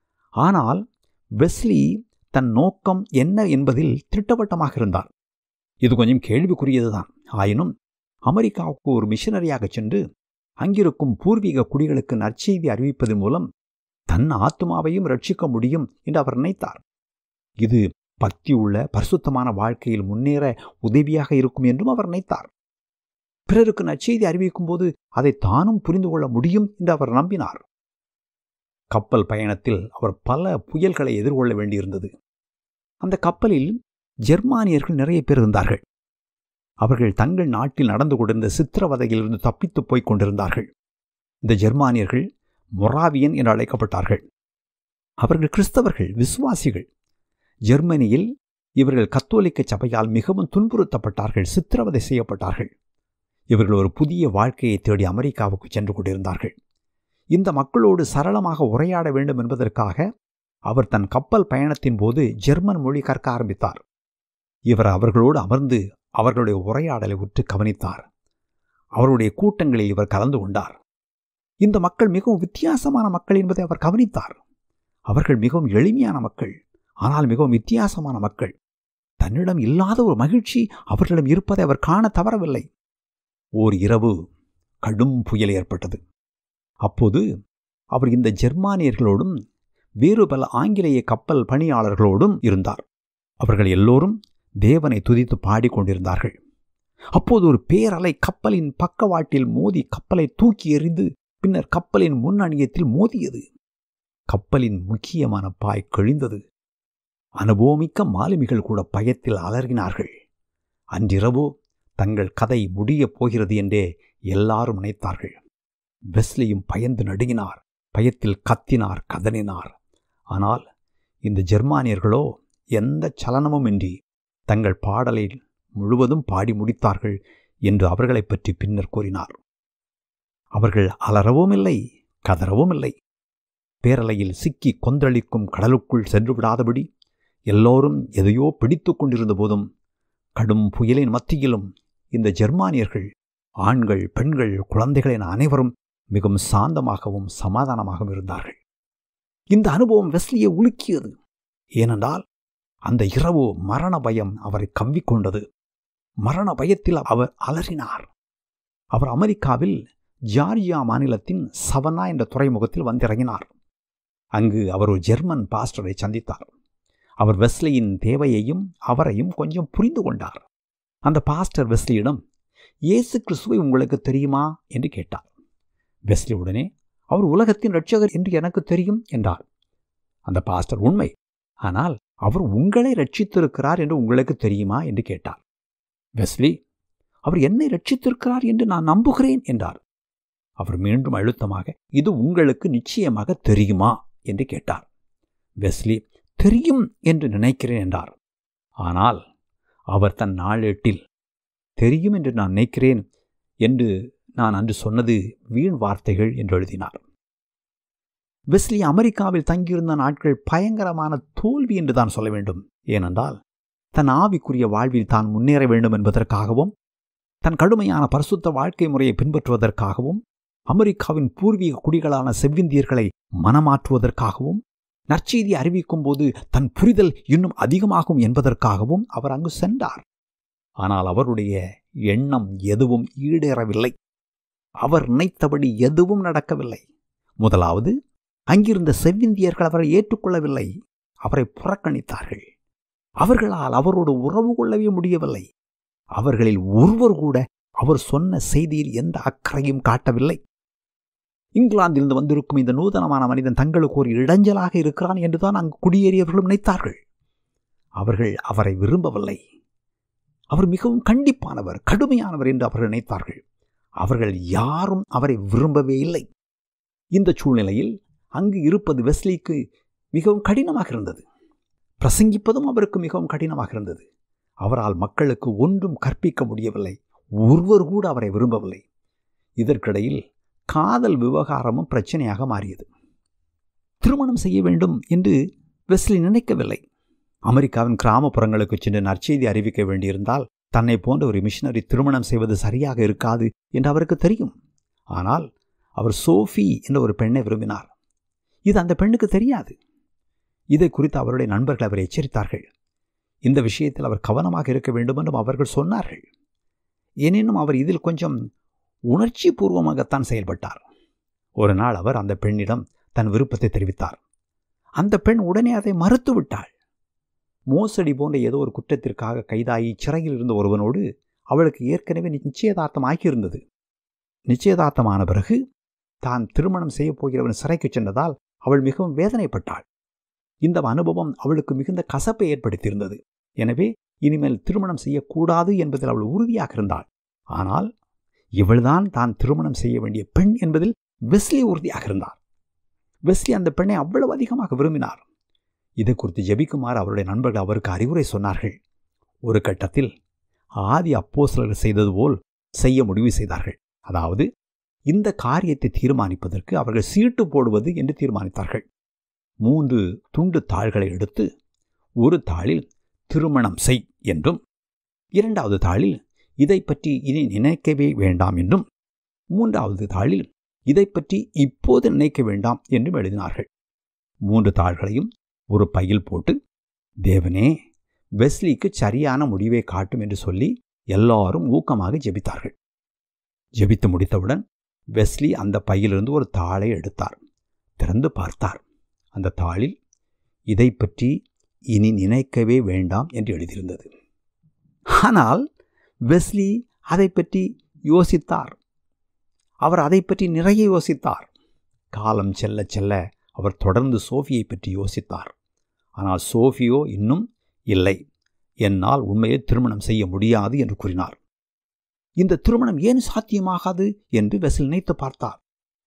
ஆனால் வெஸ்லி தன் நோக்கம் என்ன என்பதில் திட்டவட்டமாக இருந்தார் இது கொஞ்சம் கேள்விக்குரியதுதான் ஆயினும் அமெரிக்காவுக்கு ஒரு மிஷனரியாக சென்று அங்கிருக்கும் பூர்வீக குடிகளுக்கு நற்செய்தி அறிவிப்பதன் மூலம் தன் ஆத்மாவையும் ரட்சிக்க முடியும் என்று அவர் நினைத்தார் இது பக்தி உள்ள பரிசுத்தமான வாழ்க்கையில் முன்னேற உதவியாக இருக்கும் என்றும் அவர் நினைத்தார் பிறருக்கு நற்செய்தி அறிவிக்கும் போது அதை தானும் புரிந்து கொள்ள முடியும் என்று அவர் நம்பினார் கப்பல் பயணத்தில் அவர் பல புயல்களை எதிர்கொள்ள வேண்டியிருந்தது அந்த கப்பலில் ஜெர்மானியர்கள் நிறைய பேர் இருந்தார்கள் அவர்கள் தங்கள் நாட்டில் நடந்து கொண்டிருந்த சித்திரவதையிலிருந்து தப்பித்து போய்க் கொண்டிருந்தார்கள் இந்த ஜெர்மானியர்கள் மொராவியன் என்று அழைக்கப்பட்டார்கள் அவர்கள் கிறிஸ்தவர்கள் விசுவாசிகள் ஜெர்மனியில் இவர்கள் கத்தோலிக்க சபையால் மிகவும் துன்புறுத்தப்பட்டார்கள் சித்திரவதை செய்யப்பட்டார்கள் இவர்கள் ஒரு புதிய வாழ்க்கையை தேடி அமெரிக்காவுக்கு சென்று கொண்டிருந்தார்கள் இந்த மக்களோடு சரளமாக உரையாட வேண்டும் என்பதற்காக அவர் தன் கப்பல் பயணத்தின் போது ஜெர்மன் மொழி கற்க ஆரம்பித்தார் இவர் அவர்களோடு அமர்ந்து அவர்களுடைய உரையாடலை உற்று கவனித்தார் அவருடைய கூட்டங்களில் இவர் கலந்து கொண்டார் இந்த மக்கள் மிகவும் வித்தியாசமான மக்கள் என்பதை அவர் கவனித்தார் அவர்கள் மிகவும் எளிமையான மக்கள் ஆனால் மிகவும் வித்தியாசமான மக்கள் தன்னிடம் இல்லாத ஒரு மகிழ்ச்சி அவர்களிடம் இருப்பதை அவர் காண தவறவில்லை ஓர் இரவு கடும் புயல் ஏற்பட்டது அப்போது அவர் இந்த ஜெர்மானியர்களோடும் வேறு பல ஆங்கிலேய கப்பல் பணியாளர்களோடும் இருந்தார் அவர்கள் எல்லோரும் தேவனை துதித்து பாடிக்கொண்டிருந்தார்கள் அப்போது ஒரு பேரலை கப்பலின் பக்கவாட்டில் மோதி கப்பலை தூக்கி எறிந்து பின்னர் கப்பலின் முன்னணியத்தில் மோதியது கப்பலின் முக்கியமான பாய் கிழிந்தது அனுபவமிக்க மாலுமிகள் கூட பயத்தில் அலறினார்கள் அன்றிரவோ தங்கள் கதை முடியப் போகிறது என்றே எல்லாரும் நினைத்தார்கள் வெஸ்லியும் பயந்து நடுங்கினார் பயத்தில் கத்தினார் கதனினார் ஆனால் இந்த ஜெர்மானியர்களோ எந்த சலனமும் இன்றி தங்கள் பாடலை முழுவதும் பாடி முடித்தார்கள் என்று அவர்களைப் பற்றி பின்னர் கூறினார் அவர்கள் அலறவும் இல்லை கதறவும் இல்லை பேரலையில் சிக்கி கொந்தளிக்கும் கடலுக்குள் சென்று விடாதபடி எல்லோரும் எதையோ பிடித்து கொண்டிருந்த போதும் கடும் புயலின் மத்தியிலும் இந்த ஜெர்மானியர்கள் ஆண்கள் பெண்கள் குழந்தைகள் என அனைவரும் மிகவும் சாந்தமாகவும் சமாதானமாகவும் இருந்தார்கள் இந்த அனுபவம் வெஸ்லியை உலுக்கியது ஏனென்றால் அந்த இரவு மரண பயம் அவரை கவ்விக்கொண்டது மரண பயத்தில் அவர் அலறினார் அவர் அமெரிக்காவில் ஜார்ஜியா மாநிலத்தின் சவனா என்ற துறைமுகத்தில் வந்திறங்கினார் அங்கு அவர் ஒரு ஜெர்மன் பாஸ்டரை சந்தித்தார் அவர் வெஸ்லியின் தேவையையும் அவரையும் கொஞ்சம் புரிந்து கொண்டார் அந்த பாஸ்டர் வெஸ்லியிடம் இயேசு கிறிஸ்துவை உங்களுக்கு தெரியுமா என்று கேட்டார் வெஸ்லி உடனே அவர் உலகத்தின் ரட்சகர் என்று எனக்கு தெரியும் என்றார் அந்த பாஸ்டர் உண்மை ஆனால் அவர் உங்களை ரட்சித்திருக்கிறார் என்று உங்களுக்கு தெரியுமா என்று கேட்டார் வெஸ்லி அவர் என்னை ரட்சித்திருக்கிறார் என்று நான் நம்புகிறேன் என்றார் அவர் மீண்டும் அழுத்தமாக இது உங்களுக்கு நிச்சயமாக தெரியுமா என்று கேட்டார் வெஸ்லி தெரியும் என்று நினைக்கிறேன் என்றார் ஆனால் அவர் தன் நாளேட்டில் தெரியும் என்று நான் நினைக்கிறேன் என்று நான் அன்று சொன்னது வீண் வார்த்தைகள் என்று எழுதினார் வெஸ்லி அமெரிக்காவில் தங்கியிருந்த நாட்கள் பயங்கரமான தோல்வி என்று தான் சொல்ல வேண்டும் ஏனென்றால் தன் ஆவிக்குரிய வாழ்வில் தான் முன்னேற வேண்டும் என்பதற்காகவும் தன் கடுமையான பரிசுத்த வாழ்க்கை முறையை பின்பற்றுவதற்காகவும் அமெரிக்காவின் பூர்வீக குடிகளான செவ்விந்தியர்களை மனமாற்றுவதற்காகவும் நற்செய்தி அறிவிக்கும் போது தன் புரிதல் இன்னும் அதிகமாகும் என்பதற்காகவும் அவர் அங்கு சென்றார் ஆனால் அவருடைய எண்ணம் எதுவும் ஈடேறவில்லை அவர் நினைத்தபடி எதுவும் நடக்கவில்லை முதலாவது அங்கிருந்த செவ்விந்தியர்கள் அவரை ஏற்றுக்கொள்ளவில்லை அவரை புறக்கணித்தார்கள் அவர்களால் அவரோடு உறவு கொள்ளவே முடியவில்லை அவர்களில் ஒருவர் கூட அவர் சொன்ன செய்தியில் எந்த அக்கறையும் காட்டவில்லை இங்கிலாந்திலிருந்து வந்திருக்கும் இந்த நூதனமான மனிதன் தங்களுக்கு ஒரு இடைஞ்சலாக இருக்கிறான் என்றுதான் அங்கு குடியேறியவர்களும் நினைத்தார்கள் அவர்கள் அவரை விரும்பவில்லை அவர் மிகவும் கண்டிப்பானவர் கடுமையானவர் என்று அவர்கள் நினைத்தார்கள் அவர்கள் யாரும் அவரை விரும்பவே இல்லை இந்த சூழ்நிலையில் அங்கு இருப்பது வெஸ்லிக்கு மிகவும் கடினமாக இருந்தது பிரசங்கிப்பதும் அவருக்கு மிகவும் கடினமாக இருந்தது அவரால் மக்களுக்கு ஒன்றும் கற்பிக்க முடியவில்லை ஒருவர் கூட அவரை விரும்பவில்லை இதற்கிடையில் காதல் விவகாரமும் பிரச்சனையாக மாறியது திருமணம் செய்ய வேண்டும் என்று வெஸ்லி நினைக்கவில்லை அமெரிக்காவின் கிராமப்புறங்களுக்கு சென்று நற்செய்தி அறிவிக்க வேண்டியிருந்தால் தன்னை போன்ற ஒரு மிஷினரி திருமணம் செய்வது சரியாக இருக்காது என்று அவருக்கு தெரியும் ஆனால் அவர் சோஃபி என்ற ஒரு பெண்ணை விரும்பினார் இது அந்த பெண்ணுக்கு தெரியாது இதை குறித்து அவருடைய நண்பர்கள் அவரை எச்சரித்தார்கள் இந்த விஷயத்தில் அவர் கவனமாக இருக்க வேண்டும் என்றும் அவர்கள் சொன்னார்கள் எனினும் அவர் இதில் கொஞ்சம் உணர்ச்சி பூர்வமாகத்தான் செயல்பட்டார் ஒரு நாள் அவர் அந்த பெண்ணிடம் தன் விருப்பத்தை தெரிவித்தார் அந்த பெண் உடனே அதை மறுத்து விட்டாள் மோசடி போன்ற ஏதோ ஒரு குற்றத்திற்காக கைதாகி சிறையில் இருந்த ஒருவனோடு அவளுக்கு ஏற்கனவே நிச்சயதார்த்தம் ஆகியிருந்தது நிச்சயதார்த்தமான பிறகு தான் திருமணம் செய்யப் போகிறவன் சிறைக்கு சென்றதால் அவள் மிகவும் வேதனைப்பட்டாள் இந்த அனுபவம் அவளுக்கு மிகுந்த கசப்பை ஏற்படுத்தியிருந்தது எனவே இனிமேல் திருமணம் செய்யக்கூடாது என்பதில் அவள் உறுதியாக இருந்தாள் ஆனால் இவள்தான் தான் திருமணம் செய்ய வேண்டிய பெண் என்பதில் வெஸ்லி உறுதியாக இருந்தார் வெஸ்லி அந்த பெண்ணை அவ்வளவு அதிகமாக விரும்பினார் இது குறித்து ஜெபிக்குமாறு அவருடைய நண்பர்கள் அவருக்கு அறிவுரை சொன்னார்கள் ஒரு கட்டத்தில் ஆதி அப்போசலர்கள் செய்தது போல் செய்ய முடிவு செய்தார்கள் அதாவது இந்த காரியத்தை தீர்மானிப்பதற்கு அவர்கள் சீட்டு போடுவது என்று தீர்மானித்தார்கள் மூன்று துண்டு தாள்களை எடுத்து ஒரு தாளில் திருமணம் செய் என்றும் இரண்டாவது தாளில் இதை பற்றி இனி நினைக்கவே வேண்டாம் என்றும் மூன்றாவது தாளில் இதை பற்றி இப்போது நினைக்க வேண்டாம் என்றும் எழுதினார்கள் மூன்று தாள்களையும் ஒரு பையில் போட்டு தேவனே வெஸ்லிக்கு சரியான முடிவை காட்டும் என்று சொல்லி எல்லாரும் ஊக்கமாக ஜெபித்தார்கள் ஜெபித்து முடித்தவுடன் வெஸ்லி அந்த பையிலிருந்து ஒரு தாளை எடுத்தார் திறந்து பார்த்தார் அந்த தாளில் இதை பற்றி இனி நினைக்கவே வேண்டாம் என்று எழுதியிருந்தது ஆனால் வெஸ்லி அதை பற்றி யோசித்தார் அவர் அதை பற்றி நிறைய யோசித்தார் காலம் செல்ல செல்ல அவர் தொடர்ந்து சோஃபியை பற்றி யோசித்தார் ஆனால் சோஃபியோ இன்னும் இல்லை என்னால் உண்மையை திருமணம் செய்ய முடியாது என்று கூறினார் இந்த திருமணம் ஏன் சாத்தியமாகாது என்று வெசில் நினைத்து பார்த்தார்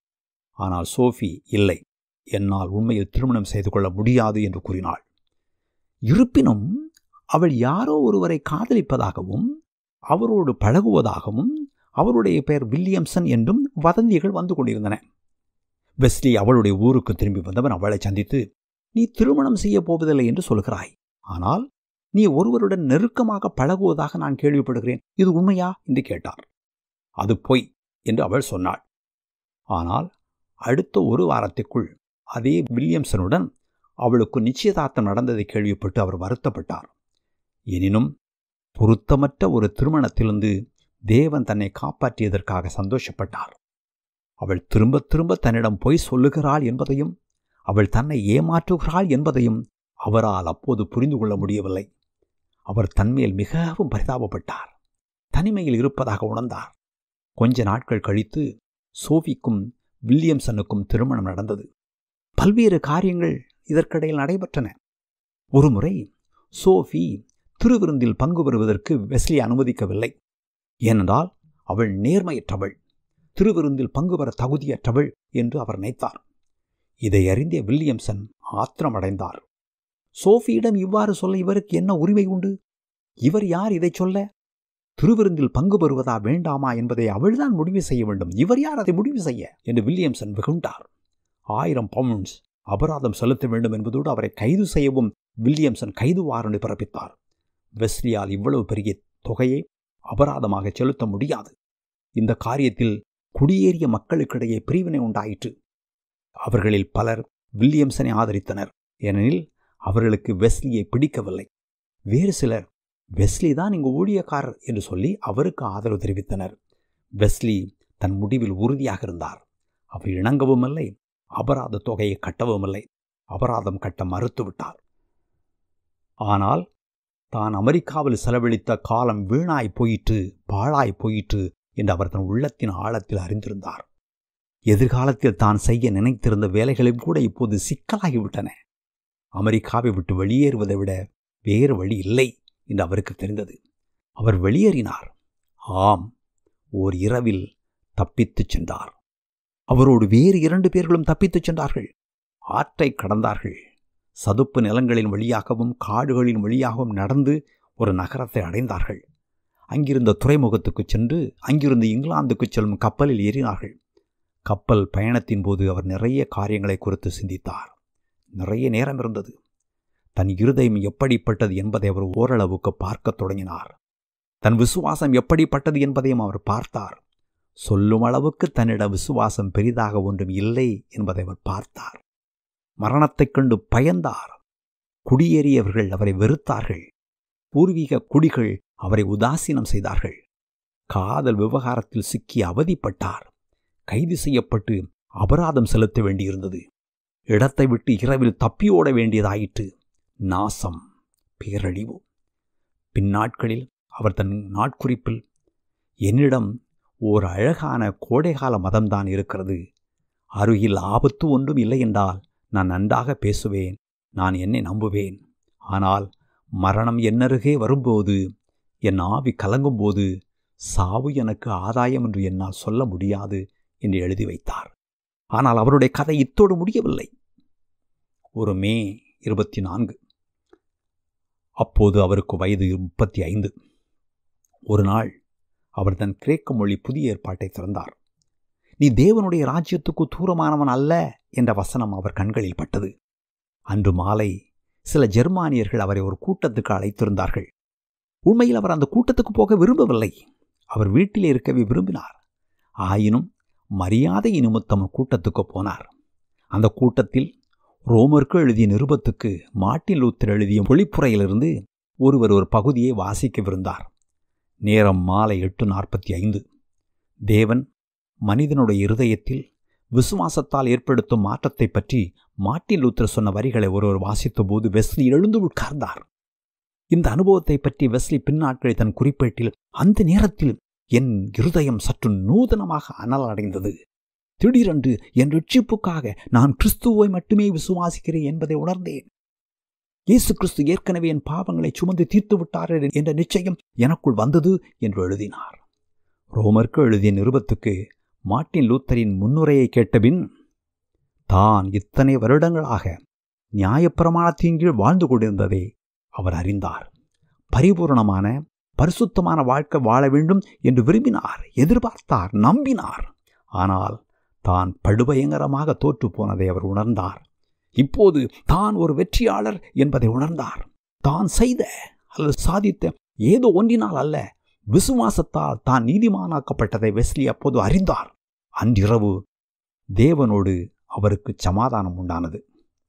ஆனால் சோஃபி இல்லை என்னால் உண்மையில் திருமணம் செய்து கொள்ள முடியாது என்று கூறினாள் இருப்பினும் அவள் யாரோ ஒருவரை காதலிப்பதாகவும் அவரோடு பழகுவதாகவும் அவருடைய பெயர் வில்லியம்சன் என்றும் வதந்திகள் வந்து கொண்டிருந்தன வெஸ்லி அவளுடைய ஊருக்கு திரும்பி வந்தவன் அவளை சந்தித்து நீ திருமணம் செய்ய போவதில்லை என்று சொல்கிறாய் ஆனால் நீ ஒருவருடன் நெருக்கமாக பழகுவதாக நான் கேள்விப்படுகிறேன் இது உண்மையா என்று கேட்டார் அது பொய் என்று அவள் சொன்னாள் ஆனால் அடுத்த ஒரு வாரத்திற்குள் அதே வில்லியம்சனுடன் அவளுக்கு நிச்சயதார்த்தம் நடந்ததை கேள்விப்பட்டு அவர் வருத்தப்பட்டார் எனினும் பொருத்தமற்ற ஒரு திருமணத்திலிருந்து தேவன் தன்னை காப்பாற்றியதற்காக சந்தோஷப்பட்டார் அவள் திரும்ப திரும்ப தன்னிடம் பொய் சொல்லுகிறாள் என்பதையும் அவள் தன்னை ஏமாற்றுகிறாள் என்பதையும் அவரால் அப்போது புரிந்து கொள்ள முடியவில்லை அவர் தன்மேல் மிகவும் பரிதாபப்பட்டார் தனிமையில் இருப்பதாக உணர்ந்தார் கொஞ்ச நாட்கள் கழித்து சோஃபிக்கும் வில்லியம்சனுக்கும் திருமணம் நடந்தது பல்வேறு காரியங்கள் இதற்கிடையில் நடைபெற்றன ஒருமுறை சோஃபி திருவிருந்தில் பங்கு பெறுவதற்கு வெஸ்லி அனுமதிக்கவில்லை ஏனென்றால் அவள் நேர்மையற்றவள் திருவிருந்தில் பங்கு பெற தகுதியற்றவள் என்று அவர் நினைத்தார் இதை அறிந்த வில்லியம்சன் ஆத்திரமடைந்தார் சோஃபியிடம் இவ்வாறு சொல்ல இவருக்கு என்ன உரிமை உண்டு இவர் யார் இதை சொல்ல திருவிருந்தில் பங்கு பெறுவதா வேண்டாமா என்பதை அவள்தான் முடிவு செய்ய வேண்டும் இவர் யார் அதை முடிவு செய்ய என்று வில்லியம்சன் வெகுண்டார் ஆயிரம் பவுண்ட்ஸ் அபராதம் செலுத்த வேண்டும் என்பதோடு அவரை கைது செய்யவும் வில்லியம்சன் கைது வாரண்டு பிறப்பித்தார் வெஸ்லியால் இவ்வளவு பெரிய தொகையை அபராதமாக செலுத்த முடியாது இந்த காரியத்தில் குடியேறிய மக்களுக்கிடையே பிரிவினை உண்டாயிற்று அவர்களில் பலர் வில்லியம்சனை ஆதரித்தனர் ஏனெனில் அவர்களுக்கு வெஸ்லியை பிடிக்கவில்லை வேறு சிலர் வெஸ்லி தான் இங்கு ஊழியக்காரர் என்று சொல்லி அவருக்கு ஆதரவு தெரிவித்தனர் வெஸ்லி தன் முடிவில் உறுதியாக இருந்தார் அவர் இணங்கவும் இல்லை அபராத தொகையை கட்டவும் இல்லை அபராதம் கட்ட மறுத்துவிட்டார் ஆனால் தான் அமெரிக்காவில் செலவழித்த காலம் வீணாய் போயிற்று பாழாய் போயிற்று என்று அவர் தன் உள்ளத்தின் ஆழத்தில் அறிந்திருந்தார் எதிர்காலத்தில் தான் செய்ய நினைத்திருந்த வேலைகளும் கூட இப்போது சிக்கலாகிவிட்டன அமெரிக்காவை விட்டு வெளியேறுவதை விட வேறு வழி இல்லை என்று அவருக்கு தெரிந்தது அவர் வெளியேறினார் ஆம் ஓர் இரவில் தப்பித்துச் சென்றார் அவரோடு வேறு இரண்டு பேர்களும் தப்பித்துச் சென்றார்கள் ஆற்றை கடந்தார்கள் சதுப்பு நிலங்களின் வழியாகவும் காடுகளின் வழியாகவும் நடந்து ஒரு நகரத்தை அடைந்தார்கள் அங்கிருந்த துறைமுகத்துக்கு சென்று அங்கிருந்து இங்கிலாந்துக்கு செல்லும் கப்பலில் ஏறினார்கள் கப்பல் பயணத்தின் போது அவர் நிறைய காரியங்களை குறித்து சிந்தித்தார் நிறைய நேரம் இருந்தது தன் இருதயம் எப்படிப்பட்டது என்பதை அவர் ஓரளவுக்கு பார்க்கத் தொடங்கினார் தன் விசுவாசம் எப்படிப்பட்டது என்பதையும் அவர் பார்த்தார் சொல்லும் அளவுக்கு தன்னிடம் விசுவாசம் பெரிதாக ஒன்றும் இல்லை என்பதை அவர் பார்த்தார் மரணத்தைக் கண்டு பயந்தார் குடியேறியவர்கள் அவரை வெறுத்தார்கள் பூர்வீக குடிகள் அவரை உதாசீனம் செய்தார்கள் காதல் விவகாரத்தில் சிக்கி அவதிப்பட்டார் கைது செய்யப்பட்டு அபராதம் செலுத்த வேண்டியிருந்தது இடத்தை விட்டு இரவில் தப்பியோட வேண்டியதாயிற்று நாசம் பேரழிவு பின்னாட்களில் அவர் தன் நாட்குறிப்பில் என்னிடம் ஓர் அழகான கோடைகால மதம்தான் இருக்கிறது அருகில் ஆபத்து ஒன்றும் இல்லை என்றால் நான் நன்றாக பேசுவேன் நான் என்னை நம்புவேன் ஆனால் மரணம் என்னருகே வரும்போது என் ஆவி கலங்கும்போது சாவு எனக்கு ஆதாயம் என்று என்னால் சொல்ல முடியாது என்று எழுதி வைத்தார் ஆனால் அவருடைய கதை இத்தோடு முடியவில்லை ஒரு மே இருபத்தி நான்கு அப்போது அவருக்கு வயது முப்பத்தி ஐந்து ஒரு நாள் அவர் தன் கிரேக்க மொழி புதிய ஏற்பாட்டை திறந்தார் நீ தேவனுடைய ராஜ்யத்துக்கு தூரமானவன் அல்ல என்ற வசனம் அவர் கண்களில் பட்டது அன்று மாலை சில ஜெர்மானியர்கள் அவரை ஒரு கூட்டத்துக்கு அழைத்திருந்தார்கள் உண்மையில் அவர் அந்த கூட்டத்துக்கு போக விரும்பவில்லை அவர் வீட்டிலே இருக்கவே விரும்பினார் ஆயினும் மரியாதை நிமித்தம் கூட்டத்துக்கு போனார் அந்த கூட்டத்தில் ரோமருக்கு எழுதிய நிருபத்துக்கு மார்ட்டின் லூத்தர் எழுதிய பொழிப்புரையிலிருந்து ஒருவர் ஒரு பகுதியை வாசிக்கவிருந்தார் நேரம் மாலை எட்டு நாற்பத்தி ஐந்து தேவன் மனிதனுடைய இருதயத்தில் விசுவாசத்தால் ஏற்படுத்தும் மாற்றத்தை பற்றி மார்ட்டின் லூத்தர் சொன்ன வரிகளை ஒருவர் வாசித்த போது வெஸ்லி எழுந்து உட்கார்ந்தார் இந்த அனுபவத்தை பற்றி வெஸ்லி பின்னாட்களில் தன் குறிப்பேட்டில் அந்த நேரத்தில் என் இருதயம் சற்று நூதனமாக அனல் அடைந்தது திடீரென்று என் ரட்சிப்புக்காக நான் கிறிஸ்துவை மட்டுமே விசுவாசிக்கிறேன் என்பதை உணர்ந்தேன் இயேசு கிறிஸ்து ஏற்கனவே என் பாவங்களை சுமந்து தீர்த்து விட்டார் என்ற நிச்சயம் எனக்குள் வந்தது என்று எழுதினார் ரோமருக்கு எழுதிய நிருபத்துக்கு மார்ட்டின் லூத்தரின் முன்னுரையை கேட்டபின் தான் இத்தனை வருடங்களாக நியாயப்பிரமாணத்தின் கீழ் வாழ்ந்து கொண்டிருந்ததை அவர் அறிந்தார் பரிபூர்ணமான பரிசுத்தமான வாழ்க்கை வாழ வேண்டும் என்று விரும்பினார் எதிர்பார்த்தார் நம்பினார் ஆனால் தான் படுபயங்கரமாக தோற்று போனதை அவர் உணர்ந்தார் இப்போது தான் ஒரு வெற்றியாளர் என்பதை உணர்ந்தார் தான் செய்த அல்லது சாதித்த ஏதோ ஒன்றினால் அல்ல விசுவாசத்தால் தான் நீதிமானாக்கப்பட்டதை வெஸ்லி அப்போது அறிந்தார் அன்றிரவு தேவனோடு அவருக்கு சமாதானம் உண்டானது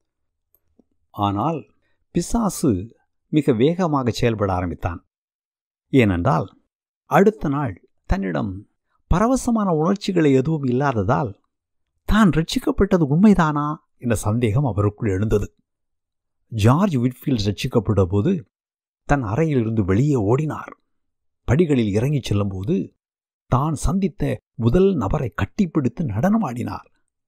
ஆனால் பிசாசு மிக வேகமாக செயல்பட ஆரம்பித்தான் ஏனென்றால் அடுத்த நாள் தன்னிடம் பரவசமான உணர்ச்சிகளை எதுவும் இல்லாததால் தான் ரட்சிக்கப்பட்டது உண்மைதானா என்ற சந்தேகம் அவருக்குள் எழுந்தது ஜார்ஜ் விட்ஃபீல்ட் ரட்சிக்கப்பட்ட போது தன் அறையிலிருந்து வெளியே ஓடினார் படிகளில் இறங்கிச் செல்லும்போது தான் சந்தித்த முதல் நபரை கட்டிப்பிடித்து நடனமாடினார்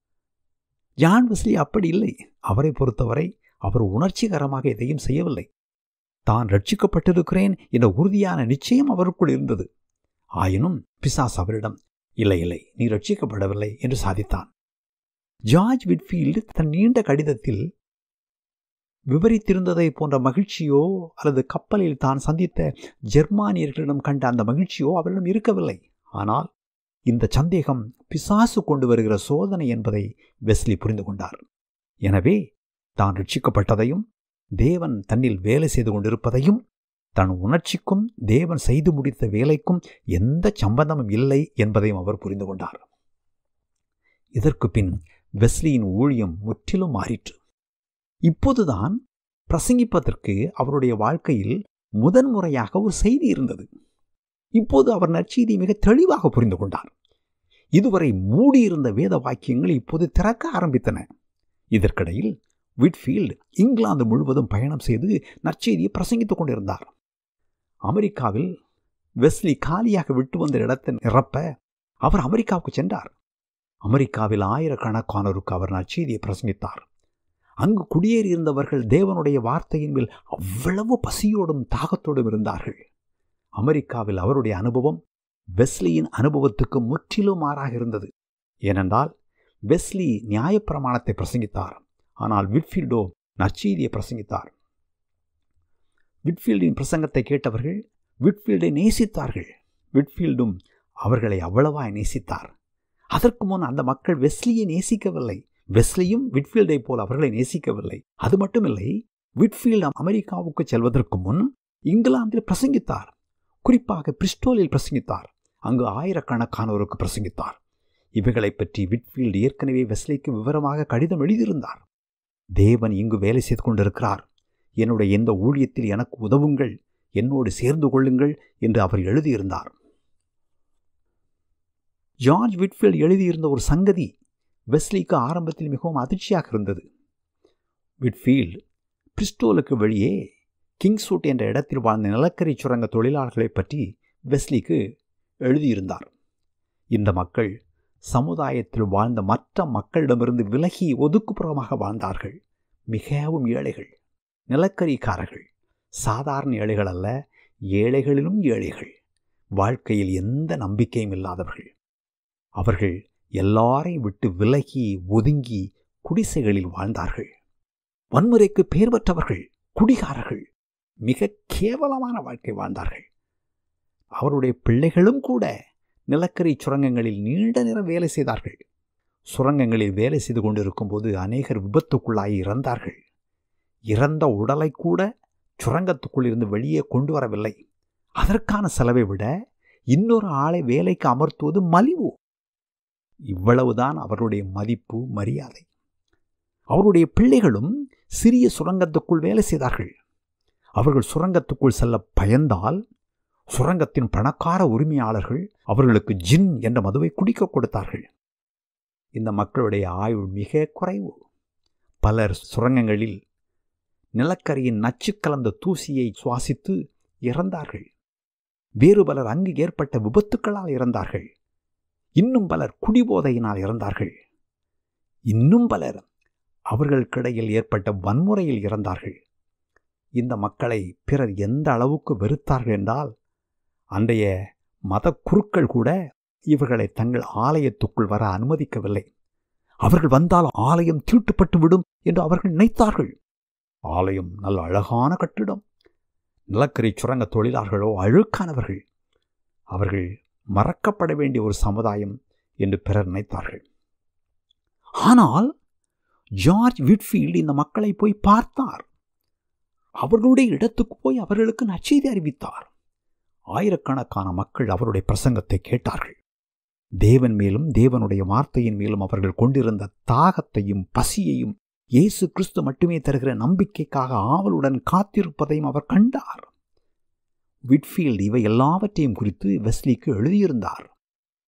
ஜான் வெஸ்லி அப்படி இல்லை அவரை பொறுத்தவரை அவர் உணர்ச்சிகரமாக எதையும் செய்யவில்லை தான் ரட்சிக்கப்பட்டிருக்கிறேன் என்ற உறுதியான நிச்சயம் அவருக்குள் இருந்தது ஆயினும் பிசாஸ் அவரிடம் இல்லை இல்லை நீ ரட்சிக்கப்படவில்லை என்று சாதித்தான் ஜார்ஜ் விட்ஃபீல்டு தன் நீண்ட கடிதத்தில் விவரித்திருந்ததை போன்ற மகிழ்ச்சியோ அல்லது கப்பலில் தான் சந்தித்த ஜெர்மானியர்களிடம் கண்ட அந்த மகிழ்ச்சியோ அவரிடம் இருக்கவில்லை ஆனால் இந்த சந்தேகம் பிசாசு கொண்டு வருகிற சோதனை என்பதை வெஸ்லி புரிந்து கொண்டார் எனவே தான் ரட்சிக்கப்பட்டதையும் தேவன் தன்னில் வேலை செய்து கொண்டிருப்பதையும் தன் உணர்ச்சிக்கும் தேவன் செய்து முடித்த வேலைக்கும் எந்த சம்பந்தமும் இல்லை என்பதையும் அவர் புரிந்து கொண்டார் இதற்கு பின் வெஸ்லியின் ஊழியம் முற்றிலும் மாறிற்று இப்போதுதான் பிரசங்கிப்பதற்கு அவருடைய வாழ்க்கையில் முதன்முறையாக ஒரு செய்தி இருந்தது இப்போது அவர் நற்செய்தி மிக தெளிவாக புரிந்து கொண்டார் இதுவரை மூடியிருந்த வேத வாக்கியங்கள் இப்போது திறக்க ஆரம்பித்தன இதற்கிடையில் விட்ஃபீல்டு இங்கிலாந்து முழுவதும் பயணம் செய்து நற்செய்தியை பிரசங்கித்துக் கொண்டிருந்தார் அமெரிக்காவில் வெஸ்லி காலியாக விட்டு வந்த இடத்தை நிரப்ப அவர் அமெரிக்காவுக்கு சென்றார் அமெரிக்காவில் ஆயிரக்கணக்கானோருக்கு அவர் நற்செய்தியை பிரசங்கித்தார் அங்கு குடியேறியிருந்தவர்கள் தேவனுடைய வார்த்தையின் மேல் அவ்வளவு பசியோடும் தாகத்தோடும் இருந்தார்கள் அமெரிக்காவில் அவருடைய அனுபவம் வெஸ்லியின் அனுபவத்துக்கு முற்றிலும் மாறாக இருந்தது ஏனென்றால் வெஸ்லி நியாயப்பிரமாணத்தை பிரசங்கித்தார் ஆனால் விட்ஃபீல்டோ நற்செய்தியை பிரசங்கித்தார் விட்ஃபீல்டின் பிரசங்கத்தை கேட்டவர்கள் விட்ஃபீல்டை நேசித்தார்கள் விட்ஃபீல்டும் அவர்களை அவ்வளவாய் நேசித்தார் அதற்கு முன் அந்த மக்கள் வெஸ்லியை நேசிக்கவில்லை வெஸ்லியும் விட்ஃபீல்டை போல் அவர்களை நேசிக்கவில்லை அது மட்டுமில்லை விட்ஃபீல்டு அமெரிக்காவுக்கு செல்வதற்கு முன் இங்கிலாந்தில் பிரசங்கித்தார் குறிப்பாக பிரிஸ்டோலில் பிரசங்கித்தார் அங்கு ஆயிரக்கணக்கானோருக்கு பிரசங்கித்தார் இவைகளை பற்றி விட்ஃபீல்டு ஏற்கனவே வெஸ்லிக்கு விவரமாக கடிதம் எழுதியிருந்தார் தேவன் இங்கு வேலை செய்து கொண்டிருக்கிறார் என்னுடைய எந்த ஊழியத்தில் எனக்கு உதவுங்கள் என்னோடு சேர்ந்து கொள்ளுங்கள் என்று அவர் எழுதியிருந்தார் ஜார்ஜ் விட்ஃபீல்டு எழுதியிருந்த ஒரு சங்கதி வெஸ்லிக்கு ஆரம்பத்தில் மிகவும் அதிர்ச்சியாக இருந்தது விட்ஃபீல்டு பிரிஸ்டோலுக்கு வெளியே கிங்ஸ்வுட் என்ற இடத்தில் வாழ்ந்த நிலக்கரி சுரங்க தொழிலாளர்களை பற்றி வெஸ்லிக்கு எழுதியிருந்தார் இந்த மக்கள் சமுதாயத்தில் வாழ்ந்த மற்ற மக்களிடமிருந்து விலகி ஒதுக்குப்புறமாக வாழ்ந்தார்கள் மிகவும் ஏழைகள் நிலக்கரிக்காரர்கள் சாதாரண ஏழைகள் அல்ல ஏழைகளிலும் ஏழைகள் வாழ்க்கையில் எந்த நம்பிக்கையும் இல்லாதவர்கள் அவர்கள் எல்லாரையும் விட்டு விலகி ஒதுங்கி குடிசைகளில் வாழ்ந்தார்கள் வன்முறைக்கு பெயர் பெற்றவர்கள் குடிகாரர்கள் மிக கேவலமான வாழ்க்கை வாழ்ந்தார்கள் அவருடைய பிள்ளைகளும் கூட நிலக்கரி சுரங்கங்களில் நீண்ட நேரம் வேலை செய்தார்கள் சுரங்கங்களில் வேலை செய்து கொண்டிருக்கும் போது அநேகர் விபத்துக்குள்ளாகி இறந்தார்கள் இறந்த உடலை கூட சுரங்கத்துக்குள் இருந்து வெளியே கொண்டு வரவில்லை அதற்கான செலவை விட இன்னொரு ஆளை வேலைக்கு அமர்த்துவது மலிவு இவ்வளவுதான் அவருடைய மதிப்பு மரியாதை அவருடைய பிள்ளைகளும் சிறிய சுரங்கத்துக்குள் வேலை செய்தார்கள் அவர்கள் சுரங்கத்துக்குள் செல்ல பயந்தால் சுரங்கத்தின் பணக்கார உரிமையாளர்கள் அவர்களுக்கு ஜின் என்ற மதுவை குடிக்க கொடுத்தார்கள் இந்த மக்களுடைய ஆயுள் மிக குறைவு பலர் சுரங்கங்களில் நிலக்கரியின் நச்சு கலந்த தூசியை சுவாசித்து இறந்தார்கள் வேறு பலர் அங்கு ஏற்பட்ட விபத்துக்களால் இறந்தார்கள் இன்னும் பலர் குடிபோதையினால் இறந்தார்கள் இன்னும் பலர் அவர்களுக்கிடையில் ஏற்பட்ட வன்முறையில் இறந்தார்கள் இந்த மக்களை பிறர் எந்த அளவுக்கு வெறுத்தார்கள் என்றால் அன்றைய மத குருக்கள் கூட இவர்களை தங்கள் ஆலயத்துக்குள் வர அனுமதிக்கவில்லை அவர்கள் வந்தால் ஆலயம் தீட்டுப்பட்டு விடும் என்று அவர்கள் நினைத்தார்கள் ஆலயம் நல்ல அழகான கட்டிடம் நிலக்கரி சுரங்க தொழிலாளர்களோ அழுக்கானவர்கள் அவர்கள் மறக்கப்பட வேண்டிய ஒரு சமுதாயம் என்று பிறர் நினைத்தார்கள் ஆனால் ஜார்ஜ் விட்ஃபீல்டு இந்த மக்களை போய் பார்த்தார் அவர்களுடைய இடத்துக்கு போய் அவர்களுக்கு நச்செய்தி அறிவித்தார் ஆயிரக்கணக்கான மக்கள் அவருடைய பிரசங்கத்தை கேட்டார்கள் தேவன் மேலும் தேவனுடைய வார்த்தையின் மேலும் அவர்கள் கொண்டிருந்த தாகத்தையும் பசியையும் இயேசு கிறிஸ்து மட்டுமே தருகிற நம்பிக்கைக்காக ஆவலுடன் காத்திருப்பதையும் அவர் கண்டார் விட்ஃபீல்டு இவை எல்லாவற்றையும் குறித்து வெஸ்லிக்கு எழுதியிருந்தார்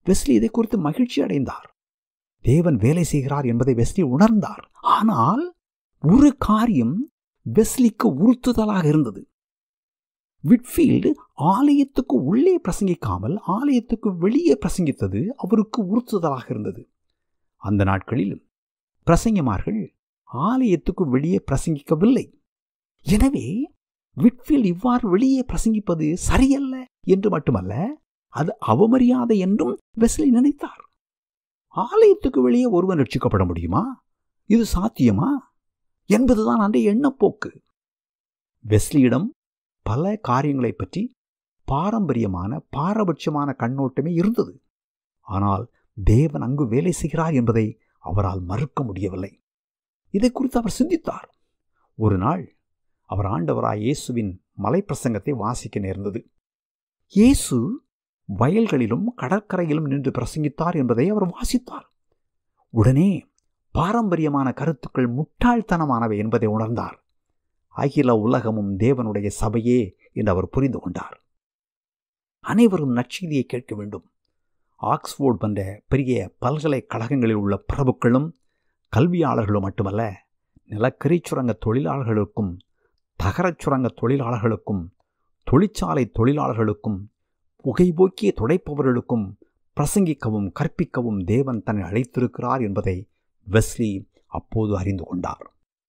வெஸ்லி இதை குறித்து மகிழ்ச்சி அடைந்தார் தேவன் வேலை செய்கிறார் என்பதை வெஸ்லி உணர்ந்தார் ஆனால் ஒரு காரியம் வெஸ்லிக்கு உறுத்துதலாக இருந்தது விட்ஃபீல்டு ஆலயத்துக்கு உள்ளே பிரசங்கிக்காமல் ஆலயத்துக்கு வெளியே பிரசங்கித்தது அவருக்கு உறுத்துதலாக இருந்தது அந்த நாட்களில் பிரசங்கமார்கள் ஆலயத்துக்கு வெளியே பிரசங்கிக்கவில்லை எனவே விட்ஃபீல்ட் இவ்வாறு வெளியே பிரசங்கிப்பது சரியல்ல என்று மட்டுமல்ல அது அவமரியாதை என்றும் வெஸ்லி நினைத்தார் ஆலயத்துக்கு வெளியே ஒருவன் ரட்சிக்கப்பட முடியுமா இது சாத்தியமா என்பதுதான் அன்றைய எண்ணப்போக்கு வெஸ்லியிடம் பல காரியங்களை பற்றி பாரம்பரியமான பாரபட்சமான கண்ணோட்டமே இருந்தது ஆனால் தேவன் அங்கு வேலை செய்கிறார் என்பதை அவரால் மறுக்க முடியவில்லை இதை குறித்து அவர் சிந்தித்தார் ஒரு நாள் அவர் ஆண்டவராய் இயேசுவின் மலைப்பிரசங்கத்தை வாசிக்க நேர்ந்தது இயேசு வயல்களிலும் கடற்கரையிலும் நின்று பிரசங்கித்தார் என்பதை அவர் வாசித்தார் உடனே பாரம்பரியமான கருத்துக்கள் முட்டாள்தனமானவை என்பதை உணர்ந்தார் அகில உலகமும் தேவனுடைய சபையே என்று அவர் புரிந்து கொண்டார் அனைவரும் நற்செய்தியை கேட்க வேண்டும் ஆக்ஸ்போர்ட் போன்ற பெரிய பல்கலைக்கழகங்களில் உள்ள பிரபுக்களும் கல்வியாளர்களும் மட்டுமல்ல நிலக்கரி சுரங்க தொழிலாளர்களுக்கும் தகரச் சுரங்க தொழிலாளர்களுக்கும் தொழிற்சாலை தொழிலாளர்களுக்கும் புகைபோக்கிய துடைப்பவர்களுக்கும் பிரசங்கிக்கவும் கற்பிக்கவும் தேவன் தன்னை அழைத்திருக்கிறார் என்பதை வெஸ்லி அப்போது அறிந்து கொண்டார்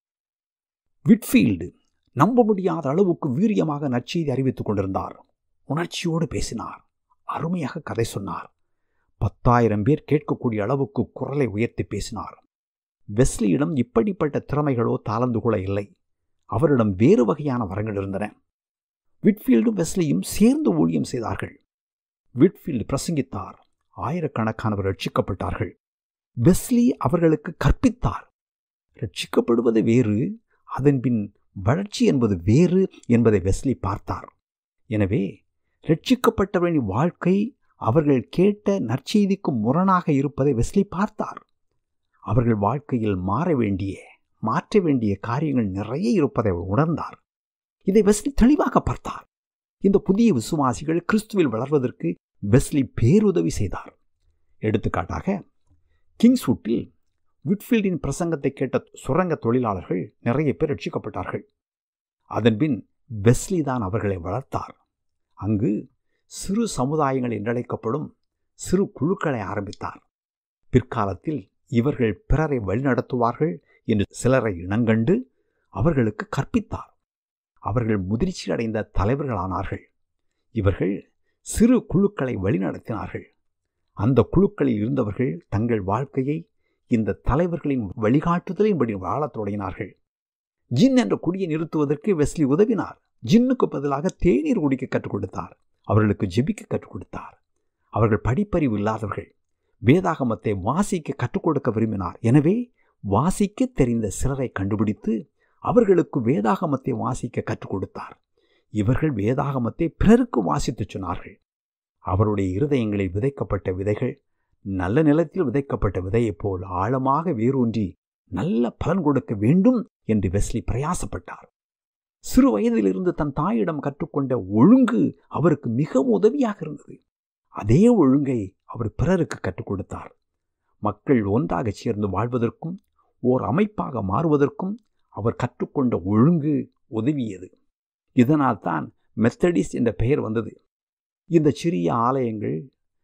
விட்ஃபீல்டு நம்ப முடியாத அளவுக்கு வீரியமாக நற்செய்தி அறிவித்துக் கொண்டிருந்தார் உணர்ச்சியோடு பேசினார் அருமையாக கதை சொன்னார் பத்தாயிரம் பேர் கேட்கக்கூடிய அளவுக்கு குரலை உயர்த்தி பேசினார் வெஸ்லியிடம் இப்படிப்பட்ட திறமைகளோ தாளந்துகளோ இல்லை அவரிடம் வேறு வகையான வரங்கள் இருந்தன விட்ஃபீல்டும் வெஸ்லியும் சேர்ந்து ஊழியம் செய்தார்கள் விட்ஃபீல்டு பிரசங்கித்தார் ஆயிரக்கணக்கானவர் ரட்சிக்கப்பட்டார்கள் வெஸ்லி அவர்களுக்கு கற்பித்தார் ரட்சிக்கப்படுவது வேறு அதன்பின் வளர்ச்சி என்பது வேறு என்பதை வெஸ்லி பார்த்தார் எனவே ரட்சிக்கப்பட்டவரின் வாழ்க்கை அவர்கள் கேட்ட நற்செய்திக்கு முரணாக இருப்பதை வெஸ்லி பார்த்தார் அவர்கள் வாழ்க்கையில் மாற வேண்டிய மாற்ற வேண்டிய காரியங்கள் நிறைய இருப்பதை அவர் உணர்ந்தார் இதை வெஸ்லி தெளிவாக பார்த்தார் இந்த புதிய விசுவாசிகள் கிறிஸ்துவில் வளர்வதற்கு வெஸ்லி பேருதவி செய்தார் எடுத்துக்காட்டாக கிங்ஸ்வுட்டில் விட்ஃபீல்டின் பிரசங்கத்தை கேட்ட சுரங்க தொழிலாளர்கள் நிறைய பேர் ரட்சிக்கப்பட்டார்கள் அதன்பின் வெஸ்லி தான் அவர்களை வளர்த்தார் அங்கு சிறு சமுதாயங்கள் என்றழைக்கப்படும் சிறு குழுக்களை ஆரம்பித்தார் பிற்காலத்தில் இவர்கள் பிறரை வழிநடத்துவார்கள் என்று சிலரை இனங்கண்டு அவர்களுக்கு கற்பித்தார் அவர்கள் முதிர்ச்சி அடைந்த தலைவர்களானார்கள் இவர்கள் சிறு குழுக்களை வழிநடத்தினார்கள் அந்த குழுக்களில் இருந்தவர்கள் தங்கள் வாழ்க்கையை இந்த தலைவர்களின் வழிகாட்டுதலின்படி வாழத் தொடங்கினார்கள் ஜின் என்ற குடியை நிறுத்துவதற்கு வெஸ்லி உதவினார் ஜின்னுக்கு பதிலாக தேநீர் குடிக்க கற்றுக் கொடுத்தார் அவர்களுக்கு ஜெபிக்க கற்றுக் கொடுத்தார் அவர்கள் படிப்பறிவு இல்லாதவர்கள் வேதாகமத்தை வாசிக்க கற்றுக் கொடுக்க விரும்பினார் எனவே வாசிக்க தெரிந்த சிலரை கண்டுபிடித்து அவர்களுக்கு வேதாகமத்தை வாசிக்க கற்றுக் கொடுத்தார் இவர்கள் வேதாகமத்தை பிறருக்கு வாசித்துச் சொன்னார்கள் அவருடைய இருதயங்களில் விதைக்கப்பட்ட விதைகள் நல்ல நிலத்தில் விதைக்கப்பட்ட விதையைப் போல் ஆழமாக வேரூன்றி நல்ல பலன் கொடுக்க வேண்டும் என்று வெஸ்லி பிரயாசப்பட்டார் சிறு வயதிலிருந்து தன் தாயிடம் கற்றுக்கொண்ட ஒழுங்கு அவருக்கு மிக உதவியாக இருந்தது அதே ஒழுங்கை அவர் பிறருக்கு கற்றுக் கொடுத்தார் மக்கள் ஒன்றாக சேர்ந்து வாழ்வதற்கும் ஓர் அமைப்பாக மாறுவதற்கும் அவர் கற்றுக்கொண்ட ஒழுங்கு உதவியது இதனால் தான் மெத்தடிஸ்ட் என்ற பெயர் வந்தது இந்த சிறிய ஆலயங்கள்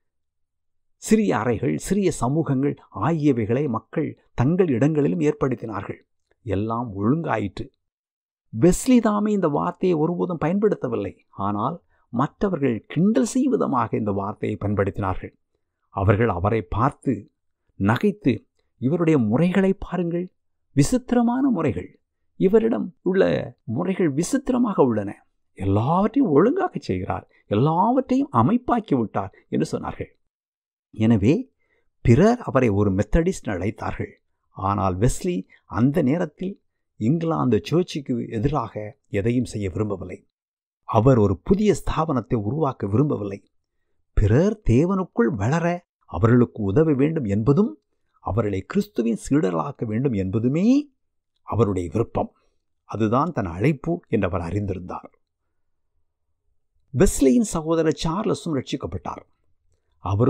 சிறிய அறைகள் சிறிய சமூகங்கள் ஆகியவைகளை மக்கள் தங்கள் இடங்களிலும் ஏற்படுத்தினார்கள் எல்லாம் ஒழுங்காயிற்று வெஸ்லி தாமே இந்த வார்த்தையை ஒருபோதும் பயன்படுத்தவில்லை ஆனால் மற்றவர்கள் கிண்டல் செய்யும் விதமாக இந்த வார்த்தையை பயன்படுத்தினார்கள் அவர்கள் அவரை பார்த்து நகைத்து இவருடைய முறைகளை பாருங்கள் விசித்திரமான முறைகள் இவரிடம் உள்ள முறைகள் விசித்திரமாக உள்ளன எல்லாவற்றையும் ஒழுங்காக செய்கிறார் எல்லாவற்றையும் அமைப்பாக்கி விட்டார் என்று சொன்னார்கள் எனவே பிறர் அவரை ஒரு மெத்தடிஸ்ட் அழைத்தார்கள் ஆனால் வெஸ்லி அந்த நேரத்தில் இங்கிலாந்து சர்ச்சுக்கு எதிராக எதையும் செய்ய விரும்பவில்லை அவர் ஒரு புதிய ஸ்தாபனத்தை உருவாக்க விரும்பவில்லை பிறர் தேவனுக்குள் வளர அவர்களுக்கு உதவ வேண்டும் என்பதும் அவர்களை கிறிஸ்துவின் சீடர்களாக்க வேண்டும் என்பதுமே அவருடைய விருப்பம் அதுதான் தன் அழைப்பு என்று அவர் அறிந்திருந்தார் வெஸ்லியின் சகோதரர் சார்லஸும் ரட்சிக்கப்பட்டார் அவரும்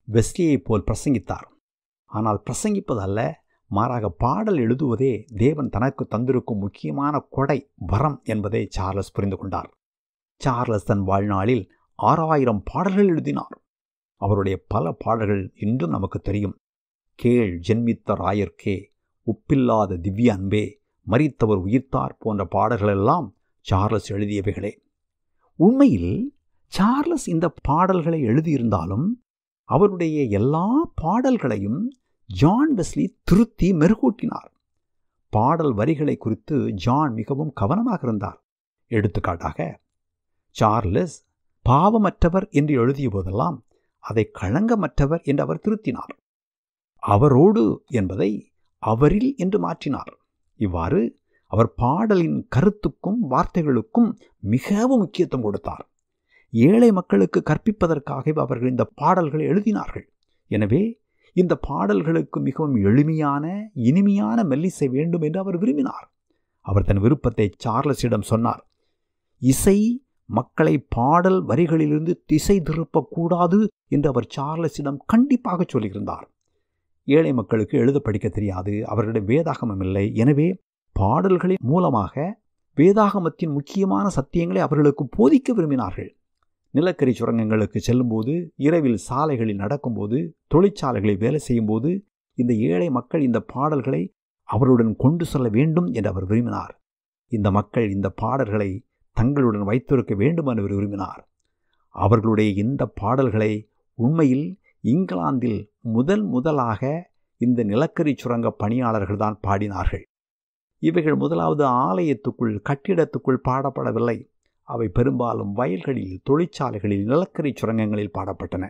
வெஸ்லியைப் போல் பிரசங்கித்தார் ஆனால் பிரசங்கிப்பதல்ல மாறாக பாடல் எழுதுவதே தேவன் தனக்கு தந்திருக்கும் முக்கியமான கொடை வரம் என்பதை சார்லஸ் புரிந்து கொண்டார் சார்லஸ் தன் வாழ்நாளில் ஆறாயிரம் பாடல்கள் எழுதினார் அவருடைய பல பாடல்கள் இன்றும் நமக்கு தெரியும் கேள் ஜென்மித்த ராயர்க்கே உப்பில்லாத திவ்ய அன்பே மறித்தவர் உயிர்த்தார் போன்ற பாடல்களெல்லாம் சார்லஸ் எழுதியவைகளே உண்மையில் சார்லஸ் இந்த பாடல்களை எழுதியிருந்தாலும் அவருடைய எல்லா பாடல்களையும் ஜான் வெஸ்லி திருத்தி மெருகூட்டினார் பாடல் வரிகளை குறித்து ஜான் மிகவும் கவனமாக இருந்தார் எடுத்துக்காட்டாக சார்லஸ் பாவமற்றவர் என்று எழுதிய போதெல்லாம் அதை களங்கமற்றவர் என்று அவர் திருத்தினார் அவரோடு என்பதை அவரில் என்று மாற்றினார் இவ்வாறு அவர் பாடலின் கருத்துக்கும் வார்த்தைகளுக்கும் மிகவும் முக்கியத்துவம் கொடுத்தார் ஏழை மக்களுக்கு கற்பிப்பதற்காக அவர்கள் இந்த பாடல்களை எழுதினார்கள் எனவே இந்த பாடல்களுக்கு மிகவும் எளிமையான இனிமையான மெல்லிசை வேண்டும் என்று அவர் விரும்பினார் அவர் தன் விருப்பத்தை சார்லஸிடம் சொன்னார் இசை மக்களை பாடல் வரிகளிலிருந்து திசை திருப்பக்கூடாது என்று அவர் சார்லஸிடம் கண்டிப்பாக சொல்லியிருந்தார் ஏழை மக்களுக்கு எழுத படிக்க தெரியாது அவர்களிடம் வேதாகமம் இல்லை எனவே பாடல்களின் மூலமாக வேதாகமத்தின் முக்கியமான சத்தியங்களை அவர்களுக்கு போதிக்க விரும்பினார்கள் நிலக்கரி சுரங்கங்களுக்கு செல்லும்போது இரவில் சாலைகளில் நடக்கும்போது தொழிற்சாலைகளில் வேலை செய்யும்போது இந்த ஏழை மக்கள் இந்த பாடல்களை அவருடன் கொண்டு செல்ல வேண்டும் என்று அவர் விரும்பினார் இந்த மக்கள் இந்த பாடல்களை தங்களுடன் வைத்திருக்க வேண்டும் என்று அவர் விரும்பினார் அவர்களுடைய இந்த பாடல்களை உண்மையில் இங்கிலாந்தில் முதல் முதலாக இந்த நிலக்கரி சுரங்க பணியாளர்கள் தான் பாடினார்கள் இவைகள் முதலாவது ஆலயத்துக்குள் கட்டிடத்துக்குள் பாடப்படவில்லை அவை பெரும்பாலும் வயல்களில் தொழிற்சாலைகளில் நிலக்கரி சுரங்கங்களில் பாடப்பட்டன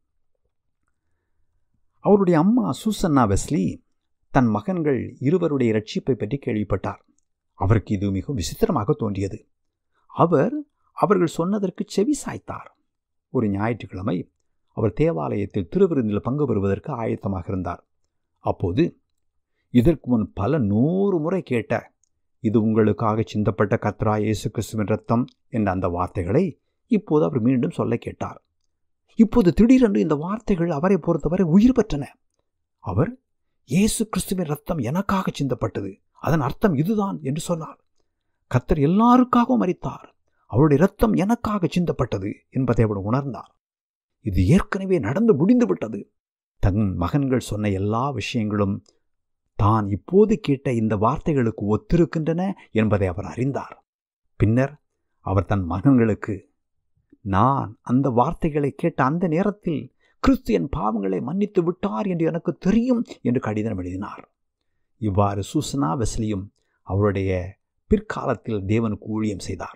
அவருடைய அம்மா சூசன்னா வெஸ்லி தன் மகன்கள் இருவருடைய ரட்சிப்பை பற்றி கேள்விப்பட்டார் அவருக்கு இது மிகவும் விசித்திரமாக தோன்றியது அவர் அவர்கள் சொன்னதற்கு செவி சாய்த்தார் ஒரு ஞாயிற்றுக்கிழமை அவர் தேவாலயத்தில் திருவிருந்தில் பங்கு பெறுவதற்கு ஆயத்தமாக இருந்தார் அப்போது இதற்கு முன் பல நூறு முறை கேட்ட இது உங்களுக்காக சிந்தப்பட்ட கத்ரா இயேசு கிறிஸ்துவின் ரத்தம் என்ற அந்த வார்த்தைகளை இப்போது அவர் மீண்டும் சொல்ல கேட்டார் இப்போது திடீரென்று இந்த வார்த்தைகள் அவரை பொறுத்தவரை உயிர் பெற்றன அவர் இயேசு கிறிஸ்துவின் ரத்தம் எனக்காக சிந்தப்பட்டது அதன் அர்த்தம் இதுதான் என்று சொன்னார் கத்தர் எல்லாருக்காகவும் மறித்தார் அவருடைய ரத்தம் எனக்காக சிந்தப்பட்டது என்பதை அவர் உணர்ந்தார் இது ஏற்கனவே நடந்து முடிந்து விட்டது தன் மகன்கள் சொன்ன எல்லா விஷயங்களும் தான் இப்போது கேட்ட இந்த வார்த்தைகளுக்கு ஒத்திருக்கின்றன என்பதை அவர் அறிந்தார் பின்னர் அவர் தன் மகன்களுக்கு நான் அந்த வார்த்தைகளை கேட்ட அந்த நேரத்தில் கிறிஸ்து என் பாவங்களை மன்னித்து விட்டார் என்று எனக்கு தெரியும் என்று கடிதம் எழுதினார் இவ்வாறு சூசனா வெஸ்லியும் அவருடைய பிற்காலத்தில் தேவனுக்கு ஊழியம் செய்தார்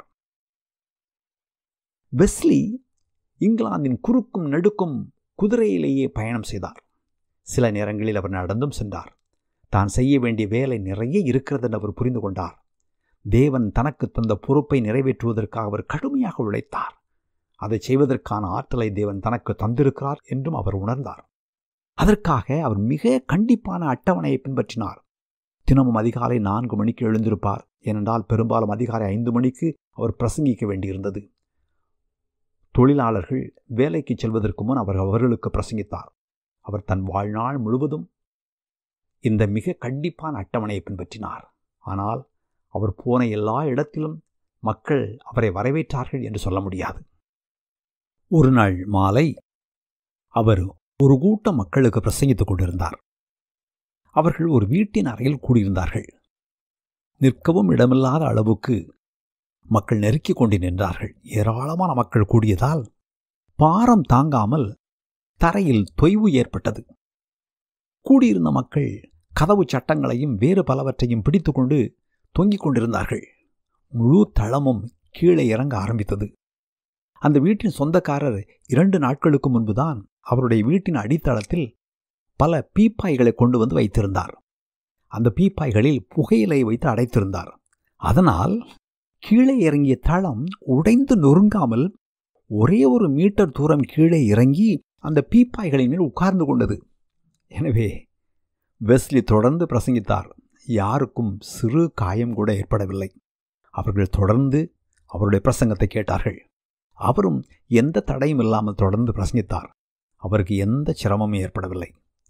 வெஸ்லி இங்கிலாந்தின் குறுக்கும் நெடுக்கும் குதிரையிலேயே பயணம் செய்தார் சில நேரங்களில் அவர் நடந்தும் சென்றார் தான் செய்ய வேண்டிய வேலை நிறைய இருக்கிறது என்று அவர் புரிந்து கொண்டார் தேவன் தனக்கு தந்த பொறுப்பை நிறைவேற்றுவதற்காக அவர் கடுமையாக உழைத்தார் அதை செய்வதற்கான ஆற்றலை தேவன் தனக்கு தந்திருக்கிறார் என்றும் அவர் உணர்ந்தார் அதற்காக அவர் மிக கண்டிப்பான அட்டவணையை பின்பற்றினார் தினமும் அதிகாலை நான்கு மணிக்கு எழுந்திருப்பார் ஏனென்றால் பெரும்பாலும் அதிகாலை ஐந்து மணிக்கு அவர் பிரசங்கிக்க வேண்டியிருந்தது தொழிலாளர்கள் வேலைக்கு செல்வதற்கு முன் அவர் அவர்களுக்கு பிரசங்கித்தார் அவர் தன் வாழ்நாள் முழுவதும் இந்த மிக கண்டிப்பான அட்டவணையை பின்பற்றினார் ஆனால் அவர் போன எல்லா இடத்திலும் மக்கள் அவரை வரவேற்றார்கள் என்று சொல்ல முடியாது ஒரு நாள் மாலை அவர் ஒரு கூட்டம் மக்களுக்கு பிரசங்கித்துக் கொண்டிருந்தார் அவர்கள் ஒரு வீட்டின் அறையில் கூடியிருந்தார்கள் நிற்கவும் இடமில்லாத அளவுக்கு மக்கள் நெருக்கிக் கொண்டு நின்றார்கள் ஏராளமான மக்கள் கூடியதால் பாரம் தாங்காமல் தரையில் தொய்வு ஏற்பட்டது கூடியிருந்த மக்கள் கதவு சட்டங்களையும் வேறு பலவற்றையும் பிடித்துக்கொண்டு தொங்கிக் கொண்டிருந்தார்கள் முழு தளமும் கீழே இறங்க ஆரம்பித்தது அந்த வீட்டின் சொந்தக்காரர் இரண்டு நாட்களுக்கு முன்புதான் அவருடைய வீட்டின் அடித்தளத்தில் பல பீப்பாய்களை கொண்டு வந்து வைத்திருந்தார் அந்த பீப்பாய்களில் புகையிலை வைத்து அடைத்திருந்தார் அதனால் கீழே இறங்கிய தளம் உடைந்து நொறுங்காமல் ஒரே ஒரு மீட்டர் தூரம் கீழே இறங்கி அந்த பீப்பாய்களின் மேல் உட்கார்ந்து கொண்டது எனவே வெஸ்லி தொடர்ந்து பிரசங்கித்தார் யாருக்கும் சிறு காயம் கூட ஏற்படவில்லை அவர்கள் தொடர்ந்து அவருடைய பிரசங்கத்தை கேட்டார்கள் அவரும் எந்த தடையும் இல்லாமல் தொடர்ந்து பிரசங்கித்தார் அவருக்கு எந்த சிரமமும் ஏற்படவில்லை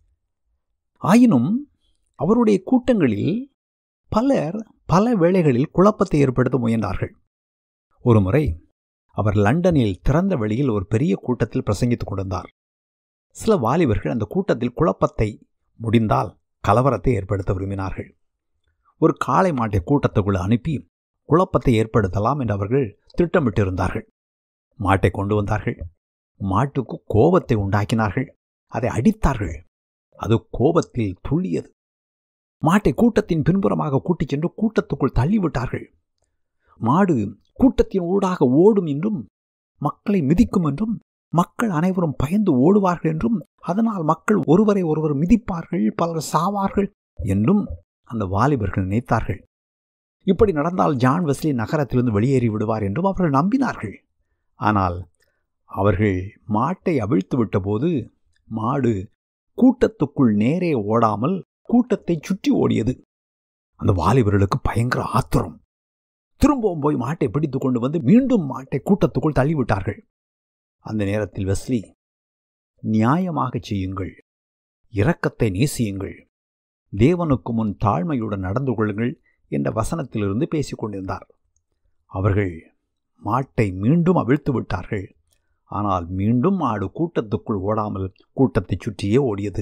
ஆயினும் அவருடைய கூட்டங்களில் பலர் பல வேளைகளில் குழப்பத்தை ஏற்படுத்த முயன்றார்கள் ஒருமுறை அவர் லண்டனில் திறந்த வெளியில் ஒரு பெரிய கூட்டத்தில் பிரசங்கித்துக் கொண்டிருந்தார் சில வாலிபர்கள் அந்த கூட்டத்தில் குழப்பத்தை முடிந்தால் கலவரத்தை ஏற்படுத்த விரும்பினார்கள் ஒரு காளை மாட்டை கூட்டத்துக்குள் அனுப்பி குழப்பத்தை ஏற்படுத்தலாம் என்று அவர்கள் திட்டமிட்டிருந்தார்கள் மாட்டை கொண்டு வந்தார்கள் மாட்டுக்கு கோபத்தை உண்டாக்கினார்கள் அதை அடித்தார்கள் அது கோபத்தில் துள்ளியது மாட்டை கூட்டத்தின் பின்புறமாக கூட்டிச் சென்று கூட்டத்துக்குள் தள்ளிவிட்டார்கள் மாடு கூட்டத்தின் ஊடாக ஓடும் என்றும் மக்களை மிதிக்கும் என்றும் மக்கள் அனைவரும் பயந்து ஓடுவார்கள் என்றும் அதனால் மக்கள் ஒருவரை ஒருவர் மிதிப்பார்கள் பலர் சாவார்கள் என்றும் அந்த வாலிபர்கள் நினைத்தார்கள் இப்படி நடந்தால் ஜான் வெஸ்லி நகரத்திலிருந்து வெளியேறி விடுவார் என்றும் அவர்கள் நம்பினார்கள் ஆனால் அவர்கள் மாட்டை அவிழ்த்து விட்டபோது மாடு கூட்டத்துக்குள் நேரே ஓடாமல் கூட்டத்தை சுற்றி ஓடியது அந்த வாலிபர்களுக்கு பயங்கர ஆத்திரம் திரும்பவும் போய் மாட்டை பிடித்து கொண்டு வந்து மீண்டும் மாட்டை கூட்டத்துக்குள் தள்ளிவிட்டார்கள் அந்த நேரத்தில் வெஸ்லி நியாயமாக செய்யுங்கள் இரக்கத்தை நேசியுங்கள் தேவனுக்கு முன் தாழ்மையுடன் நடந்து கொள்ளுங்கள் என்ற வசனத்திலிருந்து பேசிக் கொண்டிருந்தார் அவர்கள் மாட்டை மீண்டும் அவிழ்த்து விட்டார்கள் ஆனால் மீண்டும் மாடு கூட்டத்துக்குள் ஓடாமல் கூட்டத்தை சுற்றியே ஓடியது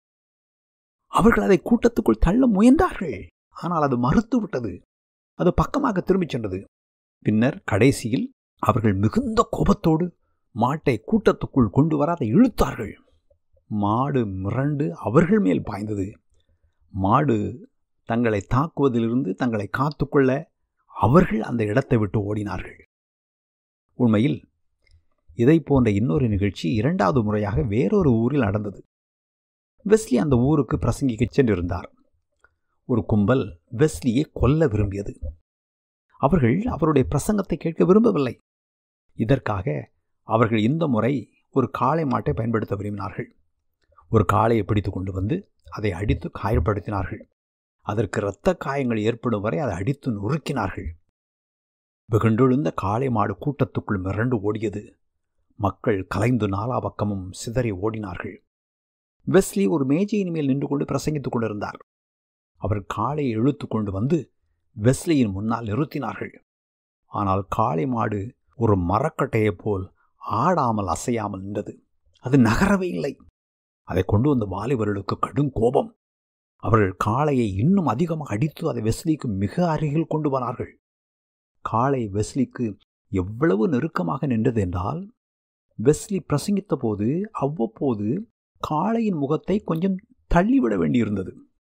அவர்கள் அதை கூட்டத்துக்குள் தள்ள முயன்றார்கள் ஆனால் அது மறுத்து விட்டது அது பக்கமாக திரும்பிச் சென்றது பின்னர் கடைசியில் அவர்கள் மிகுந்த கோபத்தோடு மாட்டை கூட்டத்துக்குள் கொண்டு வர அதை இழுத்தார்கள் மாடு மிரண்டு அவர்கள் மேல் பாய்ந்தது மாடு தங்களை தாக்குவதிலிருந்து தங்களை காத்துக்கொள்ள அவர்கள் அந்த இடத்தை விட்டு ஓடினார்கள் உண்மையில் இதை போன்ற இன்னொரு நிகழ்ச்சி இரண்டாவது முறையாக வேறொரு ஊரில் நடந்தது வெஸ்லி அந்த ஊருக்கு பிரசங்கிக்க சென்றிருந்தார் ஒரு கும்பல் வெஸ்லியை கொல்ல விரும்பியது அவர்கள் அவருடைய பிரசங்கத்தை கேட்க விரும்பவில்லை இதற்காக அவர்கள் இந்த முறை ஒரு காளை மாட்டை பயன்படுத்த விரும்பினார்கள் ஒரு காளையை பிடித்து கொண்டு வந்து அதை அடித்து காயப்படுத்தினார்கள் அதற்கு இரத்த காயங்கள் ஏற்படும் வரை அதை அடித்து நொறுக்கினார்கள் வெகுண்டெழுந்த காளை மாடு கூட்டத்துக்குள் மிரண்டு ஓடியது மக்கள் கலைந்து நாலா பக்கமும் சிதறி ஓடினார்கள் வெஸ்லி ஒரு மேஜையின் மேல் நின்று கொண்டு பிரசங்கித்துக் கொண்டிருந்தார் அவர் காளையை இழுத்து கொண்டு வந்து வெஸ்லியின் முன்னால் நிறுத்தினார்கள் ஆனால் காளை மாடு ஒரு மரக்கட்டையைப் போல் ஆடாமல் அசையாமல் நின்றது அது நகரவே இல்லை அதை கொண்டு வந்த வாலிபர்களுக்கு கடும் கோபம் அவர்கள் காளையை இன்னும் அதிகமாக அடித்து அதை வெஸ்லிக்கு மிக அருகில் கொண்டு வந்தார்கள் காளை வெஸ்லிக்கு எவ்வளவு நெருக்கமாக நின்றது என்றால் வெஸ்லி பிரசங்கித்த போது அவ்வப்போது காளையின் முகத்தை கொஞ்சம் தள்ளிவிட வேண்டியிருந்தது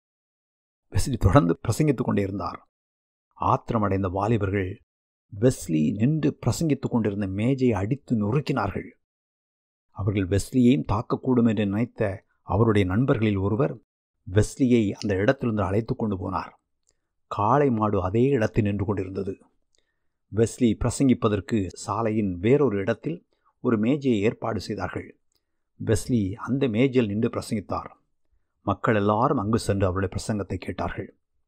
வெஸ்லி தொடர்ந்து பிரசங்கித்துக் கொண்டே இருந்தார் ஆத்திரமடைந்த வாலிபர்கள் வெஸ்லி நின்று பிரசங்கித்துக் கொண்டிருந்த மேஜையை அடித்து நொறுக்கினார்கள் அவர்கள் வெஸ்லியையும் தாக்கக்கூடும் என்று நினைத்த அவருடைய நண்பர்களில் ஒருவர் வெஸ்லியை அந்த இடத்திலிருந்து அழைத்து கொண்டு போனார் காளை மாடு அதே இடத்தில் நின்று கொண்டிருந்தது வெஸ்லி பிரசங்கிப்பதற்கு சாலையின் வேறொரு இடத்தில் ஒரு மேஜையை ஏற்பாடு செய்தார்கள் வெஸ்லி அந்த மேஜையில் நின்று பிரசங்கித்தார் மக்கள் எல்லாரும் அங்கு சென்று அவருடைய பிரசங்கத்தை கேட்டார்கள்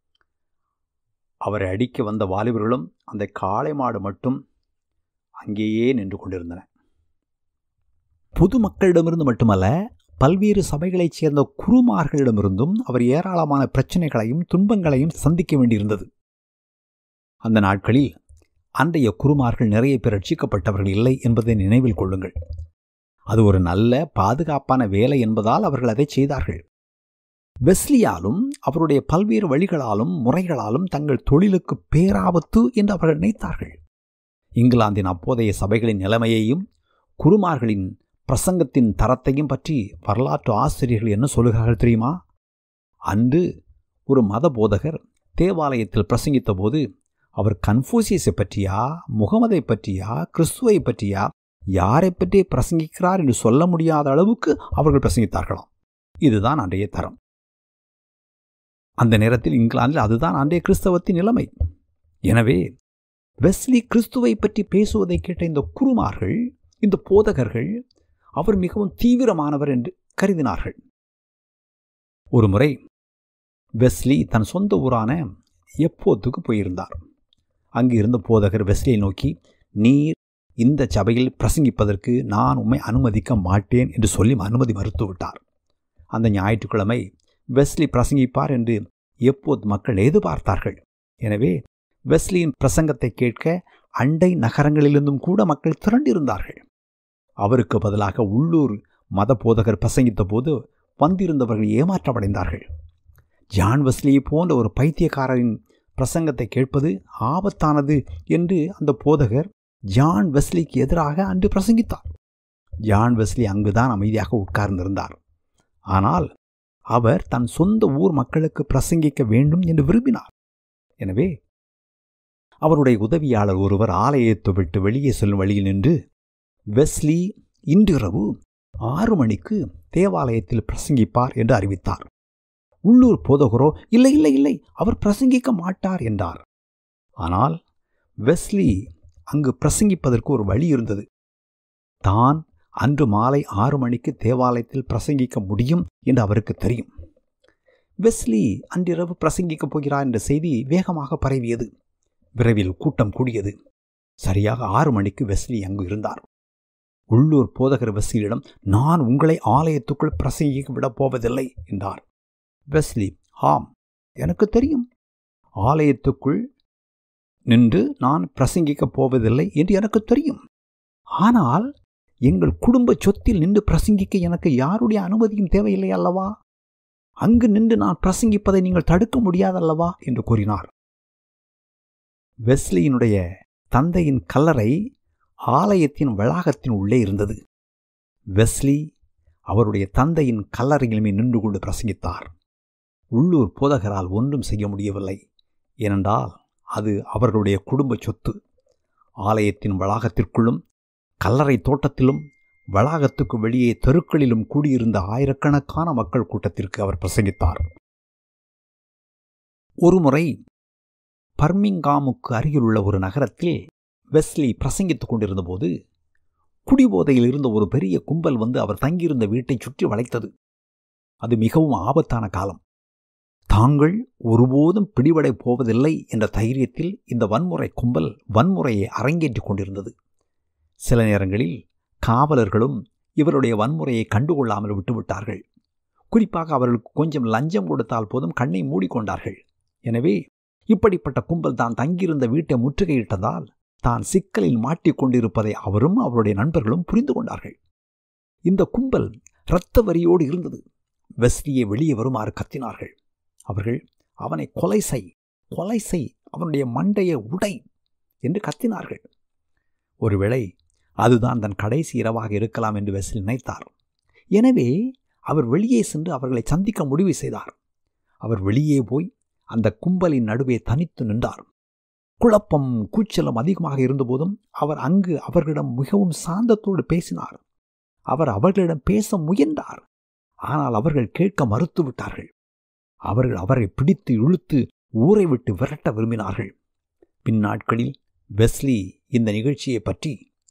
அவரை அடிக்க வந்த வாலிபர்களும் அந்த காளை மாடு மட்டும் அங்கேயே நின்று கொண்டிருந்தன பொதுமக்களிடமிருந்து மட்டுமல்ல பல்வேறு சபைகளைச் சேர்ந்த குருமார்களிடமிருந்தும் அவர் ஏராளமான பிரச்சனைகளையும் துன்பங்களையும் சந்திக்க வேண்டியிருந்தது அந்த நாட்களில் அன்றைய குருமார்கள் நிறைய பேர் ரட்சிக்கப்பட்டவர்கள் இல்லை என்பதை நினைவில் கொள்ளுங்கள் அது ஒரு நல்ல பாதுகாப்பான வேலை என்பதால் அவர்கள் அதை செய்தார்கள் வெஸ்லியாலும் அவருடைய பல்வேறு வழிகளாலும் முறைகளாலும் தங்கள் தொழிலுக்கு பேராபத்து என்று அவர்கள் நினைத்தார்கள் இங்கிலாந்தின் அப்போதைய சபைகளின் நிலைமையையும் குருமார்களின் பிரசங்கத்தின் தரத்தையும் பற்றி வரலாற்று ஆசிரியர்கள் என்ன சொல்லுகிறார்கள் தெரியுமா அன்று ஒரு மத போதகர் தேவாலயத்தில் பிரசங்கித்த போது அவர் கன்ஃபூசியஸை பற்றியா முகமதை பற்றியா கிறிஸ்துவை பற்றியா யாரை பற்றி பிரசங்கிக்கிறார் என்று சொல்ல முடியாத அளவுக்கு அவர்கள் பிரசங்கித்தார்களாம் இதுதான் அன்றைய தரம் அந்த நேரத்தில் இங்கிலாந்தில் அதுதான் அன்றைய கிறிஸ்தவத்தின் நிலைமை எனவே வெஸ்லி கிறிஸ்துவை பற்றி பேசுவதை கேட்ட இந்த குருமார்கள் இந்த போதகர்கள் அவர் மிகவும் தீவிரமானவர் என்று கருதினார்கள் ஒரு முறை வெஸ்லி தன் சொந்த ஊரான எப்போத்துக்கு போயிருந்தார் அங்கு இருந்த போதகர் வெஸ்லியை நோக்கி நீர் இந்த சபையில் பிரசங்கிப்பதற்கு நான் உம்மை அனுமதிக்க மாட்டேன் என்று சொல்லி அனுமதி மறுத்துவிட்டார் அந்த ஞாயிற்றுக்கிழமை வெஸ்லி பிரசங்கிப்பார் என்று எப்போது மக்கள் எதிர்பார்த்தார்கள் எனவே வெஸ்லியின் பிரசங்கத்தை கேட்க அண்டை நகரங்களிலிருந்தும் கூட மக்கள் திரண்டிருந்தார்கள் அவருக்கு பதிலாக உள்ளூர் மத போதகர் பிரசங்கித்த போது வந்திருந்தவர்கள் ஏமாற்றமடைந்தார்கள் ஜான் வெஸ்லியை போன்ற ஒரு பைத்தியக்காரரின் பிரசங்கத்தை கேட்பது ஆபத்தானது என்று அந்த போதகர் ஜான் வெஸ்லிக்கு எதிராக அன்று பிரசங்கித்தார் ஜான் வெஸ்லி அங்குதான் அமைதியாக உட்கார்ந்திருந்தார் ஆனால் அவர் தன் சொந்த ஊர் மக்களுக்கு பிரசங்கிக்க வேண்டும் என்று விரும்பினார் எனவே அவருடைய உதவியாளர் ஒருவர் ஆலயத்தை விட்டு வெளியே செல்லும் வழியில் நின்று வெஸ்லி இன்றிரவு ஆறு மணிக்கு தேவாலயத்தில் பிரசங்கிப்பார் என்று அறிவித்தார் உள்ளூர் போதகரோ இல்லை இல்லை இல்லை அவர் பிரசங்கிக்க மாட்டார் என்றார் ஆனால் வெஸ்லி அங்கு பிரசங்கிப்பதற்கு ஒரு வழி இருந்தது தான் அன்று மாலை ஆறு மணிக்கு தேவாலயத்தில் பிரசங்கிக்க முடியும் என்று அவருக்கு தெரியும் வெஸ்லி அன்றிரவு பிரசங்கிக்கப் போகிறார் என்ற செய்தி வேகமாக பரவியது விரைவில் கூட்டம் கூடியது சரியாக ஆறு மணிக்கு வெஸ்லி அங்கு இருந்தார் உள்ளூர் போதகர் வெஸ்லியிடம் நான் உங்களை ஆலயத்துக்குள் பிரசங்கிக்க விடப் போவதில்லை என்றார் வெஸ்லி ஆம் எனக்கு தெரியும் ஆலயத்துக்குள் நின்று நான் பிரசங்கிக்கப் போவதில்லை என்று எனக்கு தெரியும் ஆனால் எங்கள் குடும்ப சொத்தில் நின்று பிரசங்கிக்க எனக்கு யாருடைய அனுமதியும் தேவையில்லை அல்லவா அங்கு நின்று நான் பிரசங்கிப்பதை நீங்கள் தடுக்க முடியாதல்லவா என்று கூறினார் வெஸ்லியினுடைய தந்தையின் கல்லறை ஆலயத்தின் வளாகத்தின் உள்ளே இருந்தது வெஸ்லி அவருடைய தந்தையின் கல்லறையிலுமே நின்று கொண்டு பிரசங்கித்தார் உள்ளூர் போதகரால் ஒன்றும் செய்ய முடியவில்லை ஏனென்றால் அது அவர்களுடைய குடும்ப சொத்து ஆலயத்தின் வளாகத்திற்குள்ளும் கல்லறை தோட்டத்திலும் வளாகத்துக்கு வெளியே தெருக்களிலும் கூடியிருந்த ஆயிரக்கணக்கான மக்கள் கூட்டத்திற்கு அவர் பிரசங்கித்தார் ஒருமுறை பர்மிங்காமுக்கு அருகிலுள்ள ஒரு நகரத்தில் வெஸ்லி பிரசங்கித்துக் கொண்டிருந்தபோது குடிபோதையில் இருந்த ஒரு பெரிய கும்பல் வந்து அவர் தங்கியிருந்த வீட்டை சுற்றி வளைத்தது அது மிகவும் ஆபத்தான காலம் தாங்கள் ஒருபோதும் பிடிபடை போவதில்லை என்ற தைரியத்தில் இந்த வன்முறை கும்பல் வன்முறையை அரங்கேற்றிக் கொண்டிருந்தது சில நேரங்களில் காவலர்களும் இவருடைய வன்முறையை கண்டுகொள்ளாமல் விட்டுவிட்டார்கள் குறிப்பாக அவர்களுக்கு கொஞ்சம் லஞ்சம் கொடுத்தால் போதும் கண்ணை மூடிக்கொண்டார்கள் எனவே இப்படிப்பட்ட கும்பல் தான் தங்கியிருந்த வீட்டை முற்றுகையிட்டதால் தான் சிக்கலில் மாட்டிக்கொண்டிருப்பதை அவரும் அவருடைய நண்பர்களும் புரிந்து கொண்டார்கள் இந்த கும்பல் இரத்த வரியோடு இருந்தது வெஸ்லியை வெளியே வருமாறு கத்தினார்கள் அவர்கள் அவனை கொலை செய் கொலை செய் அவனுடைய மண்டையை உடை என்று கத்தினார்கள் ஒருவேளை அதுதான் தன் கடைசி இரவாக இருக்கலாம் என்று வெஸ்லி நினைத்தார் எனவே அவர் வெளியே சென்று அவர்களை சந்திக்க முடிவு செய்தார் அவர் வெளியே போய் அந்த கும்பலின் நடுவே தனித்து நின்றார் குழப்பம் கூச்சலும் அதிகமாக இருந்தபோதும் அவர் அங்கு அவர்களிடம் மிகவும் சாந்தத்தோடு பேசினார் அவர் அவர்களிடம் பேச முயன்றார் ஆனால் அவர்கள் கேட்க மறுத்துவிட்டார்கள் அவர்கள் அவரை பிடித்து இழுத்து ஊரை விட்டு விரட்ட விரும்பினார்கள் பின்னாட்களில் வெஸ்லி இந்த நிகழ்ச்சியை பற்றி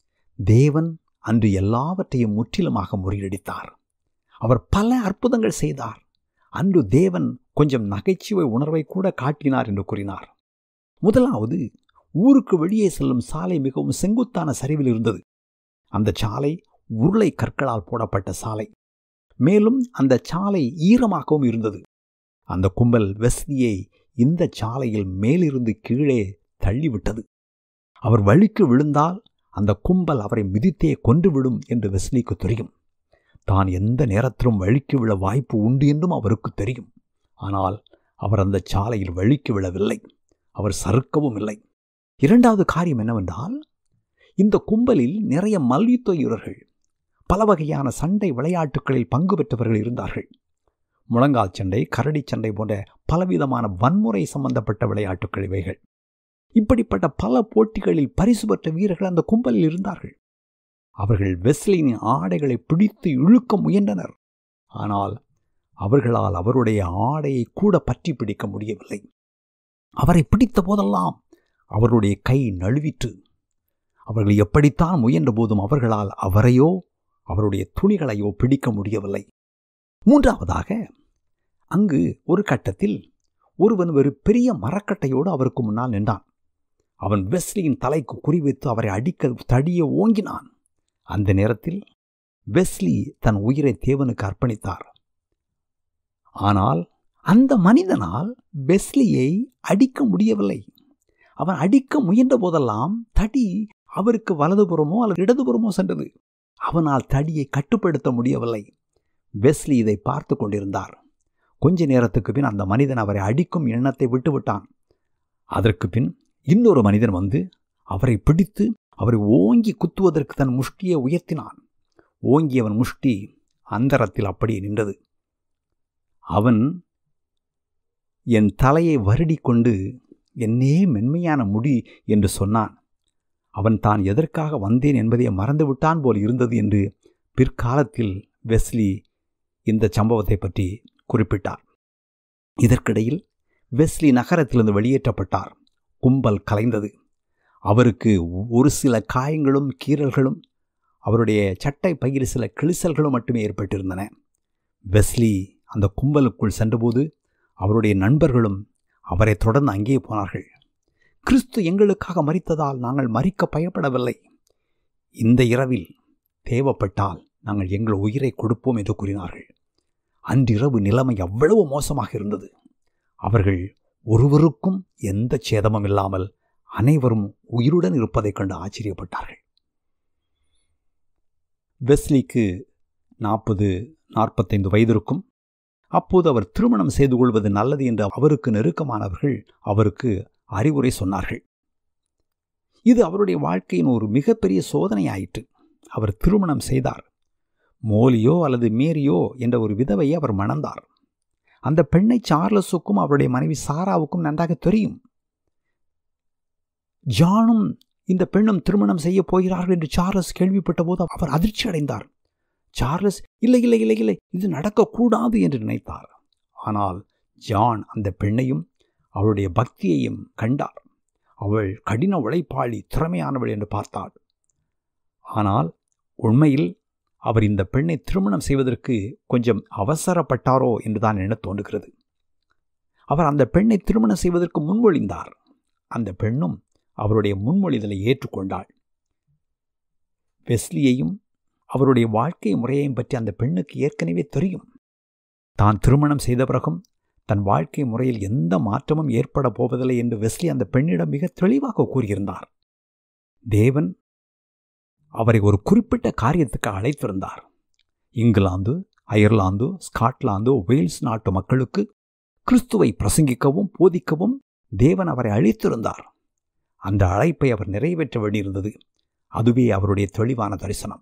தேவன் அன்று எல்லாவற்றையும் முற்றிலுமாக முறியடித்தார் அவர் பல அற்புதங்கள் செய்தார் அன்று தேவன் கொஞ்சம் நகைச்சுவை உணர்வை கூட காட்டினார் என்று கூறினார் முதலாவது ஊருக்கு வெளியே செல்லும் சாலை மிகவும் செங்குத்தான சரிவில் இருந்தது அந்த சாலை உருளை கற்களால் போடப்பட்ட சாலை மேலும் அந்த சாலை ஈரமாகவும் இருந்தது அந்த கும்பல் வெஸ்லியை இந்த சாலையில் மேலிருந்து கீழே தள்ளிவிட்டது அவர் வழிக்கு விழுந்தால் அந்த கும்பல் அவரை மிதித்தே கொன்றுவிடும் என்று வெஸ்லிக்கு தெரியும் தான் எந்த நேரத்திலும் வழிக்கு விழ வாய்ப்பு உண்டு என்றும் அவருக்கு தெரியும் ஆனால் அவர் அந்த சாலையில் வழிக்கு விழவில்லை அவர் சறுக்கவும் இல்லை இரண்டாவது காரியம் என்னவென்றால் இந்த கும்பலில் நிறைய மல்யுத்த வீரர்கள் பல வகையான சண்டை விளையாட்டுகளில் பங்கு பெற்றவர்கள் இருந்தார்கள் முழங்கால் சண்டை கரடி சண்டை போன்ற பலவிதமான வன்முறை சம்பந்தப்பட்ட விளையாட்டுகள் இவைகள் இப்படிப்பட்ட பல போட்டிகளில் பரிசு பெற்ற வீரர்கள் அந்த கும்பலில் இருந்தார்கள் அவர்கள் வெஸ்லியின் ஆடைகளை பிடித்து இழுக்க முயன்றனர் ஆனால் அவர்களால் அவருடைய ஆடையை கூட பற்றி பிடிக்க முடியவில்லை அவரை பிடித்த போதெல்லாம் அவருடைய கை நழுவிற்று அவர்கள் எப்படித்தான் முயன்ற போதும் அவர்களால் அவரையோ அவருடைய துணிகளையோ பிடிக்க முடியவில்லை மூன்றாவதாக அங்கு ஒரு கட்டத்தில் ஒருவன் ஒரு பெரிய மரக்கட்டையோடு அவருக்கு முன்னால் நின்றான் அவன் வெஸ்லியின் தலைக்கு குறிவைத்து அவரை அடிக்க தடிய ஓங்கினான் அந்த நேரத்தில் வெஸ்லி தன் உயிரை தேவனுக்கு அர்ப்பணித்தார் ஆனால் அந்த மனிதனால் வெஸ்லியை அடிக்க முடியவில்லை அவன் அடிக்க முயன்ற போதெல்லாம் தடி அவருக்கு வலதுபுறமோ அல்லது இடதுபுறமோ சென்றது அவனால் தடியை கட்டுப்படுத்த முடியவில்லை வெஸ்லி இதை பார்த்து கொண்டிருந்தார் கொஞ்ச நேரத்துக்கு பின் அந்த மனிதன் அவரை அடிக்கும் எண்ணத்தை விட்டுவிட்டான் அதற்கு பின் இன்னொரு மனிதன் வந்து அவரை பிடித்து அவரை ஓங்கி குத்துவதற்கு தன் முஷ்டியை உயர்த்தினான் ஓங்கியவன் முஷ்டி அந்தரத்தில் அப்படியே நின்றது அவன் என் தலையை வருடி கொண்டு என்னே மென்மையான முடி என்று சொன்னான் அவன் தான் எதற்காக வந்தேன் என்பதை மறந்துவிட்டான் போல் இருந்தது என்று பிற்காலத்தில் வெஸ்லி இந்த சம்பவத்தை பற்றி குறிப்பிட்டார் இதற்கிடையில் வெஸ்லி நகரத்திலிருந்து வெளியேற்றப்பட்டார் கும்பல் கலைந்தது அவருக்கு ஒரு சில காயங்களும் கீறல்களும் அவருடைய சட்டை பயிர் சில கிழிசல்களும் மட்டுமே ஏற்பட்டிருந்தன வெஸ்லி அந்த கும்பலுக்குள் சென்றபோது அவருடைய நண்பர்களும் அவரை தொடர்ந்து அங்கே போனார்கள் கிறிஸ்து எங்களுக்காக மறித்ததால் நாங்கள் மறிக்க பயப்படவில்லை இந்த இரவில் தேவைப்பட்டால் நாங்கள் எங்கள் உயிரை கொடுப்போம் என்று கூறினார்கள் அன்றிரவு நிலைமை அவ்வளவு மோசமாக இருந்தது அவர்கள் ஒருவருக்கும் எந்த சேதமும் இல்லாமல் அனைவரும் உயிருடன் இருப்பதைக் கண்டு ஆச்சரியப்பட்டார்கள் வெஸ்லிக்கு நாற்பது நாற்பத்தைந்து வயது இருக்கும் அப்போது அவர் திருமணம் செய்து கொள்வது நல்லது என்று அவருக்கு நெருக்கமானவர்கள் அவருக்கு அறிவுரை சொன்னார்கள் இது அவருடைய வாழ்க்கையின் ஒரு மிகப்பெரிய சோதனையாயிற்று அவர் திருமணம் செய்தார் மோலியோ அல்லது மேரியோ என்ற ஒரு விதவையை அவர் மணந்தார் அந்த பெண்ணை சார்லஸுக்கும் அவருடைய மனைவி சாராவுக்கும் நன்றாக தெரியும் ஜானும் இந்த பெண்ணும் திருமணம் செய்ய போகிறார்கள் என்று சார்லஸ் கேள்விப்பட்ட போது அவர் அதிர்ச்சி அடைந்தார் சார்லஸ் இல்லை இல்லை இல்லை இல்லை இது நடக்கக்கூடாது என்று நினைத்தார் ஆனால் ஜான் அந்த பெண்ணையும் அவளுடைய பக்தியையும் கண்டார் அவள் கடின உழைப்பாளி திறமையானவள் என்று பார்த்தாள் ஆனால் உண்மையில் அவர் இந்த பெண்ணை திருமணம் செய்வதற்கு கொஞ்சம் அவசரப்பட்டாரோ என்று தான் என தோன்றுகிறது அவர் அந்த பெண்ணை திருமணம் செய்வதற்கு முன்மொழிந்தார் அந்த பெண்ணும் அவருடைய முன்மொழிதலை ஏற்றுக்கொண்டாள் வெஸ்லியையும் அவருடைய வாழ்க்கை முறையையும் பற்றி அந்த பெண்ணுக்கு ஏற்கனவே தெரியும் தான் திருமணம் செய்த பிறகும் தன் வாழ்க்கை முறையில் எந்த மாற்றமும் ஏற்பட போவதில்லை என்று வெஸ்லி அந்த பெண்ணிடம் மிக தெளிவாக கூறியிருந்தார் தேவன் அவரை ஒரு குறிப்பிட்ட காரியத்துக்கு அழைத்திருந்தார் இங்கிலாந்து அயர்லாந்து ஸ்காட்லாந்து வெயில்ஸ் நாட்டு மக்களுக்கு கிறிஸ்துவை பிரசங்கிக்கவும் போதிக்கவும் தேவன் அவரை அழைத்திருந்தார் அந்த அழைப்பை அவர் நிறைவேற்ற வேண்டியிருந்தது அதுவே அவருடைய தெளிவான தரிசனம்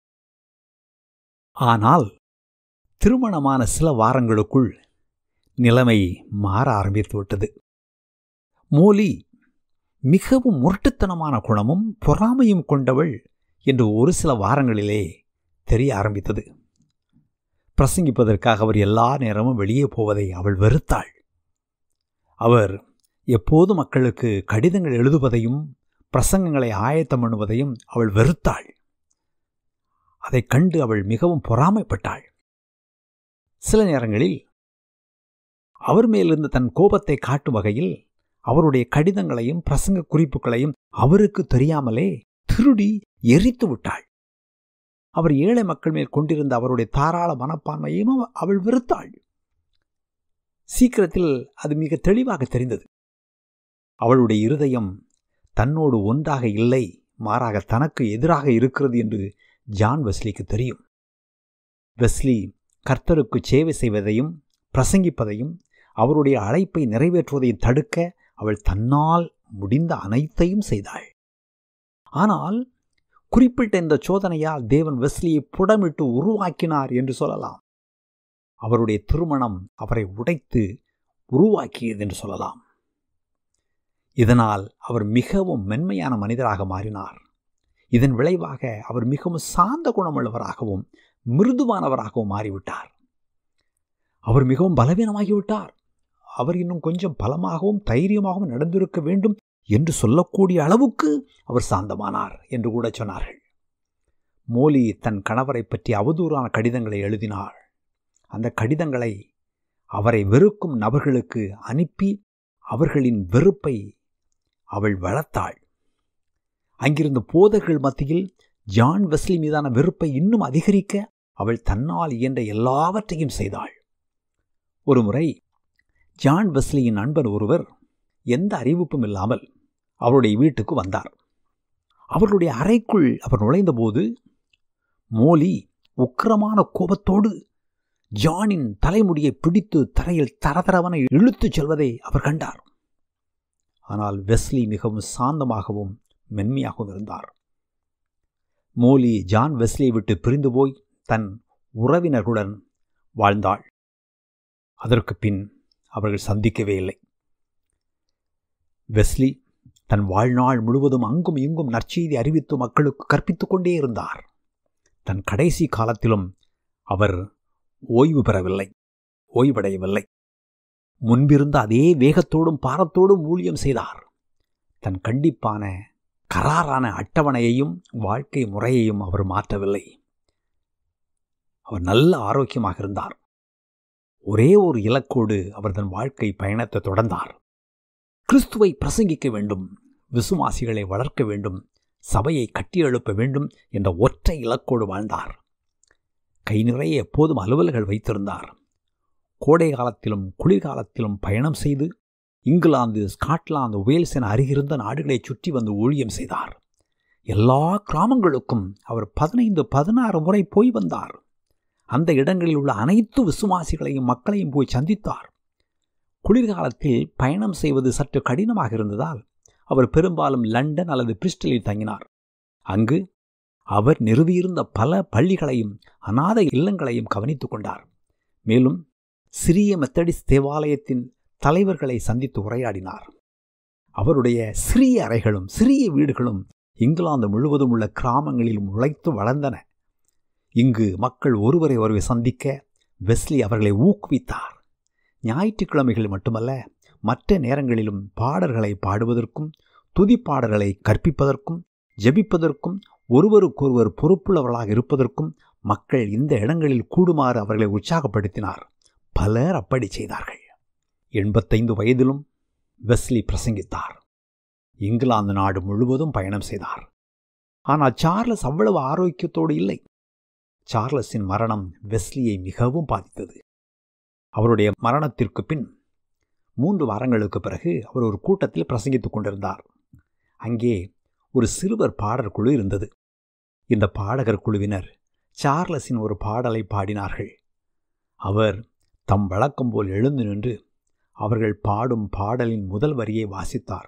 ஆனால் திருமணமான சில வாரங்களுக்குள் நிலைமை மாற ஆரம்பித்து விட்டது மோலி மிகவும் முரட்டுத்தனமான குணமும் பொறாமையும் கொண்டவள் என்று ஒரு சில வாரங்களிலே தெரிய ஆரம்பித்தது பிரசங்கிப்பதற்காக அவர் எல்லா நேரமும் வெளியே போவதை அவள் வெறுத்தாள் அவர் எப்போது மக்களுக்கு கடிதங்கள் எழுதுவதையும் பிரசங்கங்களை ஆயத்தம் பண்ணுவதையும் அவள் வெறுத்தாள் அதைக் கண்டு அவள் மிகவும் பொறாமைப்பட்டாள் சில நேரங்களில் அவர் மேலிருந்து தன் கோபத்தை காட்டும் வகையில் அவருடைய கடிதங்களையும் பிரசங்க குறிப்புகளையும் அவருக்கு தெரியாமலே திருடி எரித்து விட்டாள் அவர் ஏழை மக்கள் மேல் கொண்டிருந்த அவருடைய தாராள மனப்பான்மையும் அவள் வெறுத்தாள் சீக்கிரத்தில் அது மிக தெளிவாக தெரிந்தது அவளுடைய இருதயம் தன்னோடு ஒன்றாக இல்லை மாறாக தனக்கு எதிராக இருக்கிறது என்று ஜான் வெஸ்லிக்கு தெரியும் வெஸ்லி கர்த்தருக்கு சேவை செய்வதையும் பிரசங்கிப்பதையும் அவருடைய அழைப்பை நிறைவேற்றுவதையும் தடுக்க அவள் தன்னால் முடிந்த அனைத்தையும் செய்தாள் ஆனால் குறிப்பிட்ட இந்த சோதனையால் தேவன் வெஸ்லியை புடமிட்டு உருவாக்கினார் என்று சொல்லலாம் அவருடைய திருமணம் அவரை உடைத்து உருவாக்கியது என்று சொல்லலாம் இதனால் அவர் மிகவும் மென்மையான மனிதராக மாறினார் இதன் விளைவாக அவர் மிகவும் சாந்த குணமுள்ளவராகவும் மிருதுவானவராகவும் மாறிவிட்டார் அவர் மிகவும் பலவீனமாகிவிட்டார் அவர் இன்னும் கொஞ்சம் பலமாகவும் தைரியமாகவும் நடந்திருக்க வேண்டும் என்று சொல்லக்கூடிய அளவுக்கு அவர் சாந்தமானார் என்று கூட சொன்னார்கள் மோலி தன் கணவரை பற்றி அவதூறான கடிதங்களை எழுதினாள் அந்த கடிதங்களை அவரை வெறுக்கும் நபர்களுக்கு அனுப்பி அவர்களின் வெறுப்பை அவள் வளர்த்தாள் அங்கிருந்த போதர்கள் மத்தியில் ஜான் வெஸ்லி மீதான வெறுப்பை இன்னும் அதிகரிக்க அவள் தன்னால் இயன்ற எல்லாவற்றையும் செய்தாள் ஒருமுறை ஜான் வெஸ்லியின் நண்பர் ஒருவர் எந்த அறிவிப்பும் இல்லாமல் அவருடைய வீட்டுக்கு வந்தார் அவர்களுடைய அறைக்குள் அவர் நுழைந்தபோது மோலி உக்கிரமான கோபத்தோடு ஜானின் தலைமுடியை பிடித்து தரையில் தரதரவன இழுத்துச் செல்வதை அவர் கண்டார் ஆனால் வெஸ்லி மிகவும் சாந்தமாகவும் மென்மையாகவும் இருந்தார் மோலி ஜான் வெஸ்லியை விட்டு பிரிந்து போய் தன் உறவினர்களுடன் வாழ்ந்தாள் அதற்கு பின் அவர்கள் சந்திக்கவே இல்லை வெஸ்லி தன் வாழ்நாள் முழுவதும் அங்கும் இங்கும் நற்செய்தி அறிவித்து மக்களுக்கு கற்பித்துக் கொண்டே இருந்தார் தன் கடைசி காலத்திலும் அவர் ஓய்வு பெறவில்லை ஓய்வடையவில்லை முன்பிருந்த அதே வேகத்தோடும் பாரத்தோடும் ஊழியம் செய்தார் தன் கண்டிப்பான கராரான அட்டவணையையும் வாழ்க்கை முறையையும் அவர் மாற்றவில்லை அவர் நல்ல ஆரோக்கியமாக இருந்தார் ஒரே ஒரு இலக்கோடு அவர் தன் வாழ்க்கை பயணத்தை தொடர்ந்தார் கிறிஸ்துவை பிரசங்கிக்க வேண்டும் விசுவாசிகளை வளர்க்க வேண்டும் சபையை கட்டியெழுப்ப வேண்டும் என்ற ஒற்றை இலக்கோடு வாழ்ந்தார் கை நிறைய எப்போதும் அலுவல்கள் வைத்திருந்தார் கோடை காலத்திலும் குளிர்காலத்திலும் பயணம் செய்து இங்கிலாந்து ஸ்காட்லாந்து வேல்ஸ் என அருகிருந்த நாடுகளை சுற்றி வந்து ஊழியம் செய்தார் எல்லா கிராமங்களுக்கும் அவர் பதினைந்து பதினாறு முறை போய் வந்தார் அந்த இடங்களில் உள்ள அனைத்து விசுவாசிகளையும் மக்களையும் போய் சந்தித்தார் குளிர்காலத்தில் பயணம் செய்வது சற்று கடினமாக இருந்ததால் அவர் பெரும்பாலும் லண்டன் அல்லது பிரிஸ்டலில் தங்கினார் அங்கு அவர் நிறுவியிருந்த பல பள்ளிகளையும் அநாத இல்லங்களையும் கவனித்துக் கொண்டார் மேலும் சிறிய மெத்தடிஸ் தேவாலயத்தின் தலைவர்களை சந்தித்து உரையாடினார் அவருடைய சிறிய அறைகளும் சிறிய வீடுகளும் இங்கிலாந்து முழுவதும் உள்ள கிராமங்களில் உழைத்து வளர்ந்தன இங்கு மக்கள் ஒருவரை ஒருவர் சந்திக்க வெஸ்லி அவர்களை ஊக்குவித்தார் ஞாயிற்றுக்கிழமைகள் மட்டுமல்ல மற்ற நேரங்களிலும் பாடல்களை பாடுவதற்கும் துதிப்பாடல்களை கற்பிப்பதற்கும் ஜெபிப்பதற்கும் ஒருவருக்கொருவர் பொறுப்புள்ளவர்களாக இருப்பதற்கும் மக்கள் இந்த இடங்களில் கூடுமாறு அவர்களை உற்சாகப்படுத்தினார் பலர் அப்படி செய்தார்கள் எண்பத்தைந்து வயதிலும் வெஸ்லி பிரசங்கித்தார் இங்கிலாந்து நாடு முழுவதும் பயணம் செய்தார் ஆனால் சார்லஸ் அவ்வளவு ஆரோக்கியத்தோடு இல்லை சார்லஸின் மரணம் வெஸ்லியை மிகவும் பாதித்தது அவருடைய மரணத்திற்கு பின் மூன்று வாரங்களுக்கு பிறகு அவர் ஒரு கூட்டத்தில் பிரசங்கித்துக் கொண்டிருந்தார் அங்கே ஒரு சிறுவர் பாடற் குழு இருந்தது இந்த பாடகர் குழுவினர் சார்லஸின் ஒரு பாடலை பாடினார்கள் அவர் தம் வழக்கம் போல் எழுந்து நின்று அவர்கள் பாடும் பாடலின் முதல் வரியை வாசித்தார்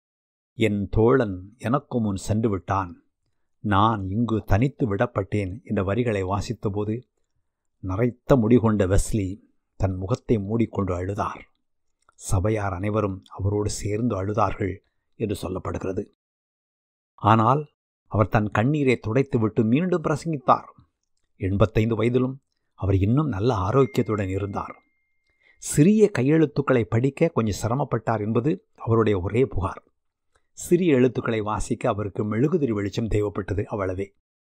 என் தோழன் எனக்கு முன் சென்று விட்டான் நான் இங்கு தனித்து விடப்பட்டேன் என்ற வரிகளை வாசித்தபோது நரைத்த முடிகொண்ட வெஸ்லி தன் முகத்தை மூடிக்கொண்டு அழுதார் சபையார் அனைவரும் அவரோடு சேர்ந்து அழுதார்கள் என்று சொல்லப்படுகிறது ஆனால் அவர் தன் கண்ணீரை துடைத்துவிட்டு மீண்டும் பிரசங்கித்தார் எண்பத்தைந்து வயதிலும் அவர் இன்னும் நல்ல ஆரோக்கியத்துடன் இருந்தார் சிறிய கையெழுத்துக்களை படிக்க கொஞ்சம் சிரமப்பட்டார் என்பது அவருடைய ஒரே புகார் சிறிய எழுத்துக்களை வாசிக்க அவருக்கு மெழுகுதிரி வெளிச்சம் தேவைப்பட்டது அவ்வளவே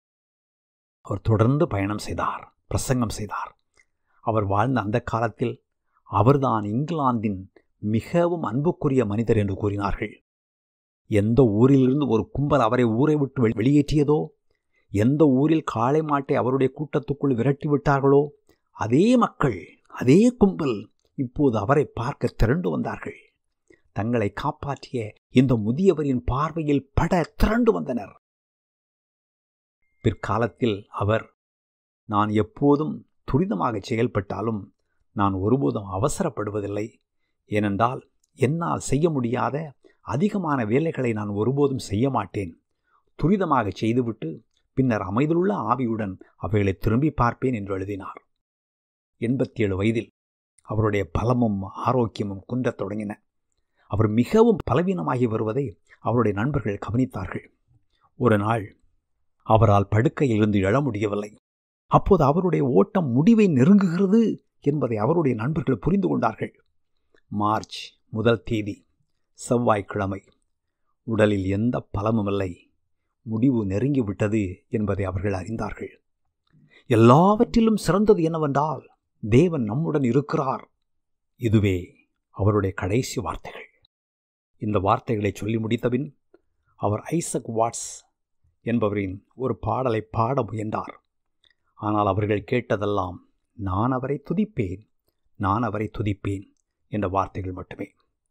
அவர் தொடர்ந்து பயணம் செய்தார் பிரசங்கம் செய்தார் அவர் வாழ்ந்த அந்த காலத்தில் அவர்தான் இங்கிலாந்தின் மிகவும் அன்புக்குரிய மனிதர் என்று கூறினார்கள் எந்த ஊரிலிருந்து ஒரு கும்பல் அவரை ஊரை விட்டு வெளியேற்றியதோ எந்த ஊரில் காளை மாட்டை அவருடைய கூட்டத்துக்குள் விரட்டி விட்டார்களோ அதே மக்கள் அதே கும்பல் இப்போது அவரை பார்க்க திரண்டு வந்தார்கள் தங்களை காப்பாற்றிய இந்த முதியவரின் பார்வையில் பட திரண்டு வந்தனர் பிற்காலத்தில் அவர் நான் எப்போதும் துரிதமாக செயல்பட்டாலும் நான் ஒருபோதும் அவசரப்படுவதில்லை ஏனென்றால் என்னால் செய்ய முடியாத அதிகமான வேலைகளை நான் ஒருபோதும் செய்ய மாட்டேன் துரிதமாக செய்துவிட்டு பின்னர் அமைதியுள்ள ஆவியுடன் அவைகளை திரும்பி பார்ப்பேன் என்று எழுதினார் எண்பத்தி ஏழு வயதில் அவருடைய பலமும் ஆரோக்கியமும் குன்றத் தொடங்கின அவர் மிகவும் பலவீனமாகி வருவதை அவருடைய நண்பர்கள் கவனித்தார்கள் ஒரு நாள் அவரால் படுக்கையிலிருந்து எழ முடியவில்லை அப்போது அவருடைய ஓட்டம் முடிவை நெருங்குகிறது என்பதை அவருடைய நண்பர்கள் புரிந்து கொண்டார்கள் மார்ச் முதல் தேதி செவ்வாய்க்கிழமை உடலில் எந்த பலமுமில்லை முடிவு நெருங்கிவிட்டது என்பதை அவர்கள் அறிந்தார்கள் எல்லாவற்றிலும் சிறந்தது என்னவென்றால் தேவன் நம்முடன் இருக்கிறார் இதுவே அவருடைய கடைசி வார்த்தைகள் இந்த வார்த்தைகளை சொல்லி முடித்தபின் அவர் ஐசக் வாட்ஸ் என்பவரின் ஒரு பாடலை பாட முயன்றார் ஆனால் அவர்கள் கேட்டதெல்லாம் நான் அவரை துதிப்பேன் நான் அவரை துதிப்பேன் என்ற வார்த்தைகள் மட்டுமே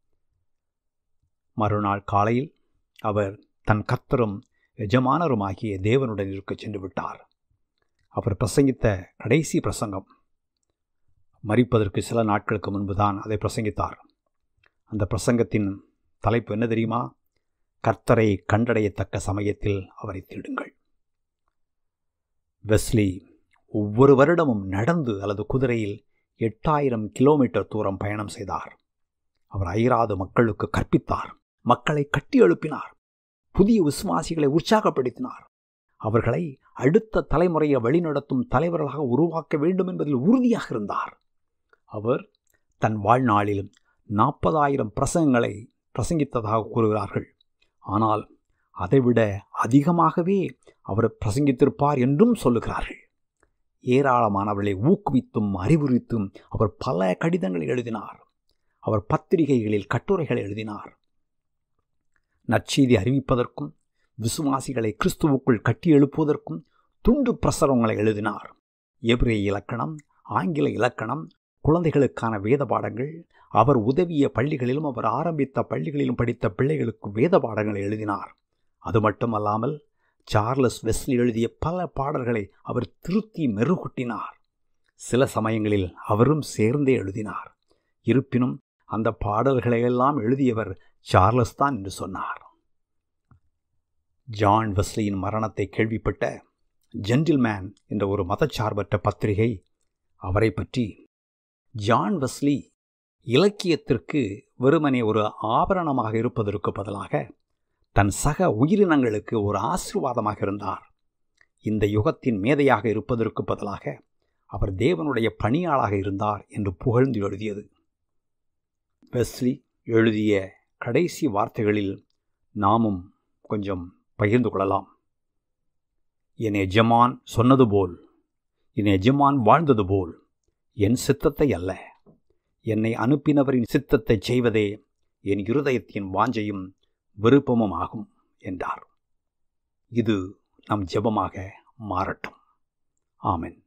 மறுநாள் காலையில் அவர் தன் கர்த்தரும் எஜமானருமாகிய தேவனுடன் இருக்க சென்று விட்டார் அவர் பிரசங்கித்த கடைசி பிரசங்கம் மறிப்பதற்கு சில நாட்களுக்கு முன்புதான் அதை பிரசங்கித்தார் அந்த பிரசங்கத்தின் தலைப்பு என்ன தெரியுமா கர்த்தரை கண்டடையத்தக்க சமயத்தில் அவரை தேடுங்கள் வெஸ்லி ஒவ்வொரு வருடமும் நடந்து அல்லது குதிரையில் எட்டாயிரம் கிலோமீட்டர் தூரம் பயணம் செய்தார் அவர் ஐராது மக்களுக்கு கற்பித்தார் மக்களை கட்டி எழுப்பினார் புதிய விசுவாசிகளை உற்சாகப்படுத்தினார் அவர்களை அடுத்த தலைமுறையை வழிநடத்தும் தலைவர்களாக உருவாக்க வேண்டும் என்பதில் உறுதியாக இருந்தார் அவர் தன் வாழ்நாளிலும் நாற்பதாயிரம் பிரசங்கங்களை பிரசங்கித்ததாக கூறுகிறார்கள் ஆனால் அதைவிட அதிகமாகவே அவர் பிரசங்கித்திருப்பார் என்றும் சொல்லுகிறார்கள் ஏராளமானவர்களை ஊக்குவித்தும் அறிவுறுத்தும் அவர் பல கடிதங்களை எழுதினார் அவர் பத்திரிகைகளில் கட்டுரைகளை எழுதினார் நற்செய்தி அறிவிப்பதற்கும் விசுவாசிகளை கிறிஸ்துவுக்குள் கட்டி எழுப்புவதற்கும் துண்டு பிரசரங்களை எழுதினார் எபிரே இலக்கணம் ஆங்கில இலக்கணம் குழந்தைகளுக்கான வேத பாடங்கள் அவர் உதவிய பள்ளிகளிலும் அவர் ஆரம்பித்த பள்ளிகளிலும் படித்த பிள்ளைகளுக்கு வேத பாடங்களை எழுதினார் அது மட்டுமல்லாமல் சார்லஸ் வெஸ்லி எழுதிய பல பாடல்களை அவர் திருத்தி மெருகூட்டினார் சில சமயங்களில் அவரும் சேர்ந்தே எழுதினார் இருப்பினும் அந்த பாடல்களையெல்லாம் எழுதியவர் சார்லஸ் தான் என்று சொன்னார் ஜான் வெஸ்லியின் மரணத்தை கேள்விப்பட்ட ஜென்டில்மேன் என்ற ஒரு மதச்சார்பற்ற பத்திரிகை அவரை பற்றி ஜான் வெஸ்லி இலக்கியத்திற்கு வெறுமனே ஒரு ஆபரணமாக இருப்பதற்கு பதிலாக தன் சக உயிரினங்களுக்கு ஒரு ஆசிர்வாதமாக இருந்தார் இந்த யுகத்தின் மேதையாக இருப்பதற்கு பதிலாக அவர் தேவனுடைய பணியாளாக இருந்தார் என்று புகழ்ந்து எழுதியது வெஸ்லி எழுதிய கடைசி வார்த்தைகளில் நாமும் கொஞ்சம் பகிர்ந்து கொள்ளலாம் என் எஜமான் சொன்னது போல் என் எஜமான் வாழ்ந்தது போல் என் சித்தத்தை அல்ல என்னை அனுப்பினவரின் சித்தத்தை செய்வதே என் இருதயத்தின் வாஞ்சையும் விருப்பமும் ஆகும் என்றார் இது நம் ஜெபமாக மாறட்டும் ஆமென்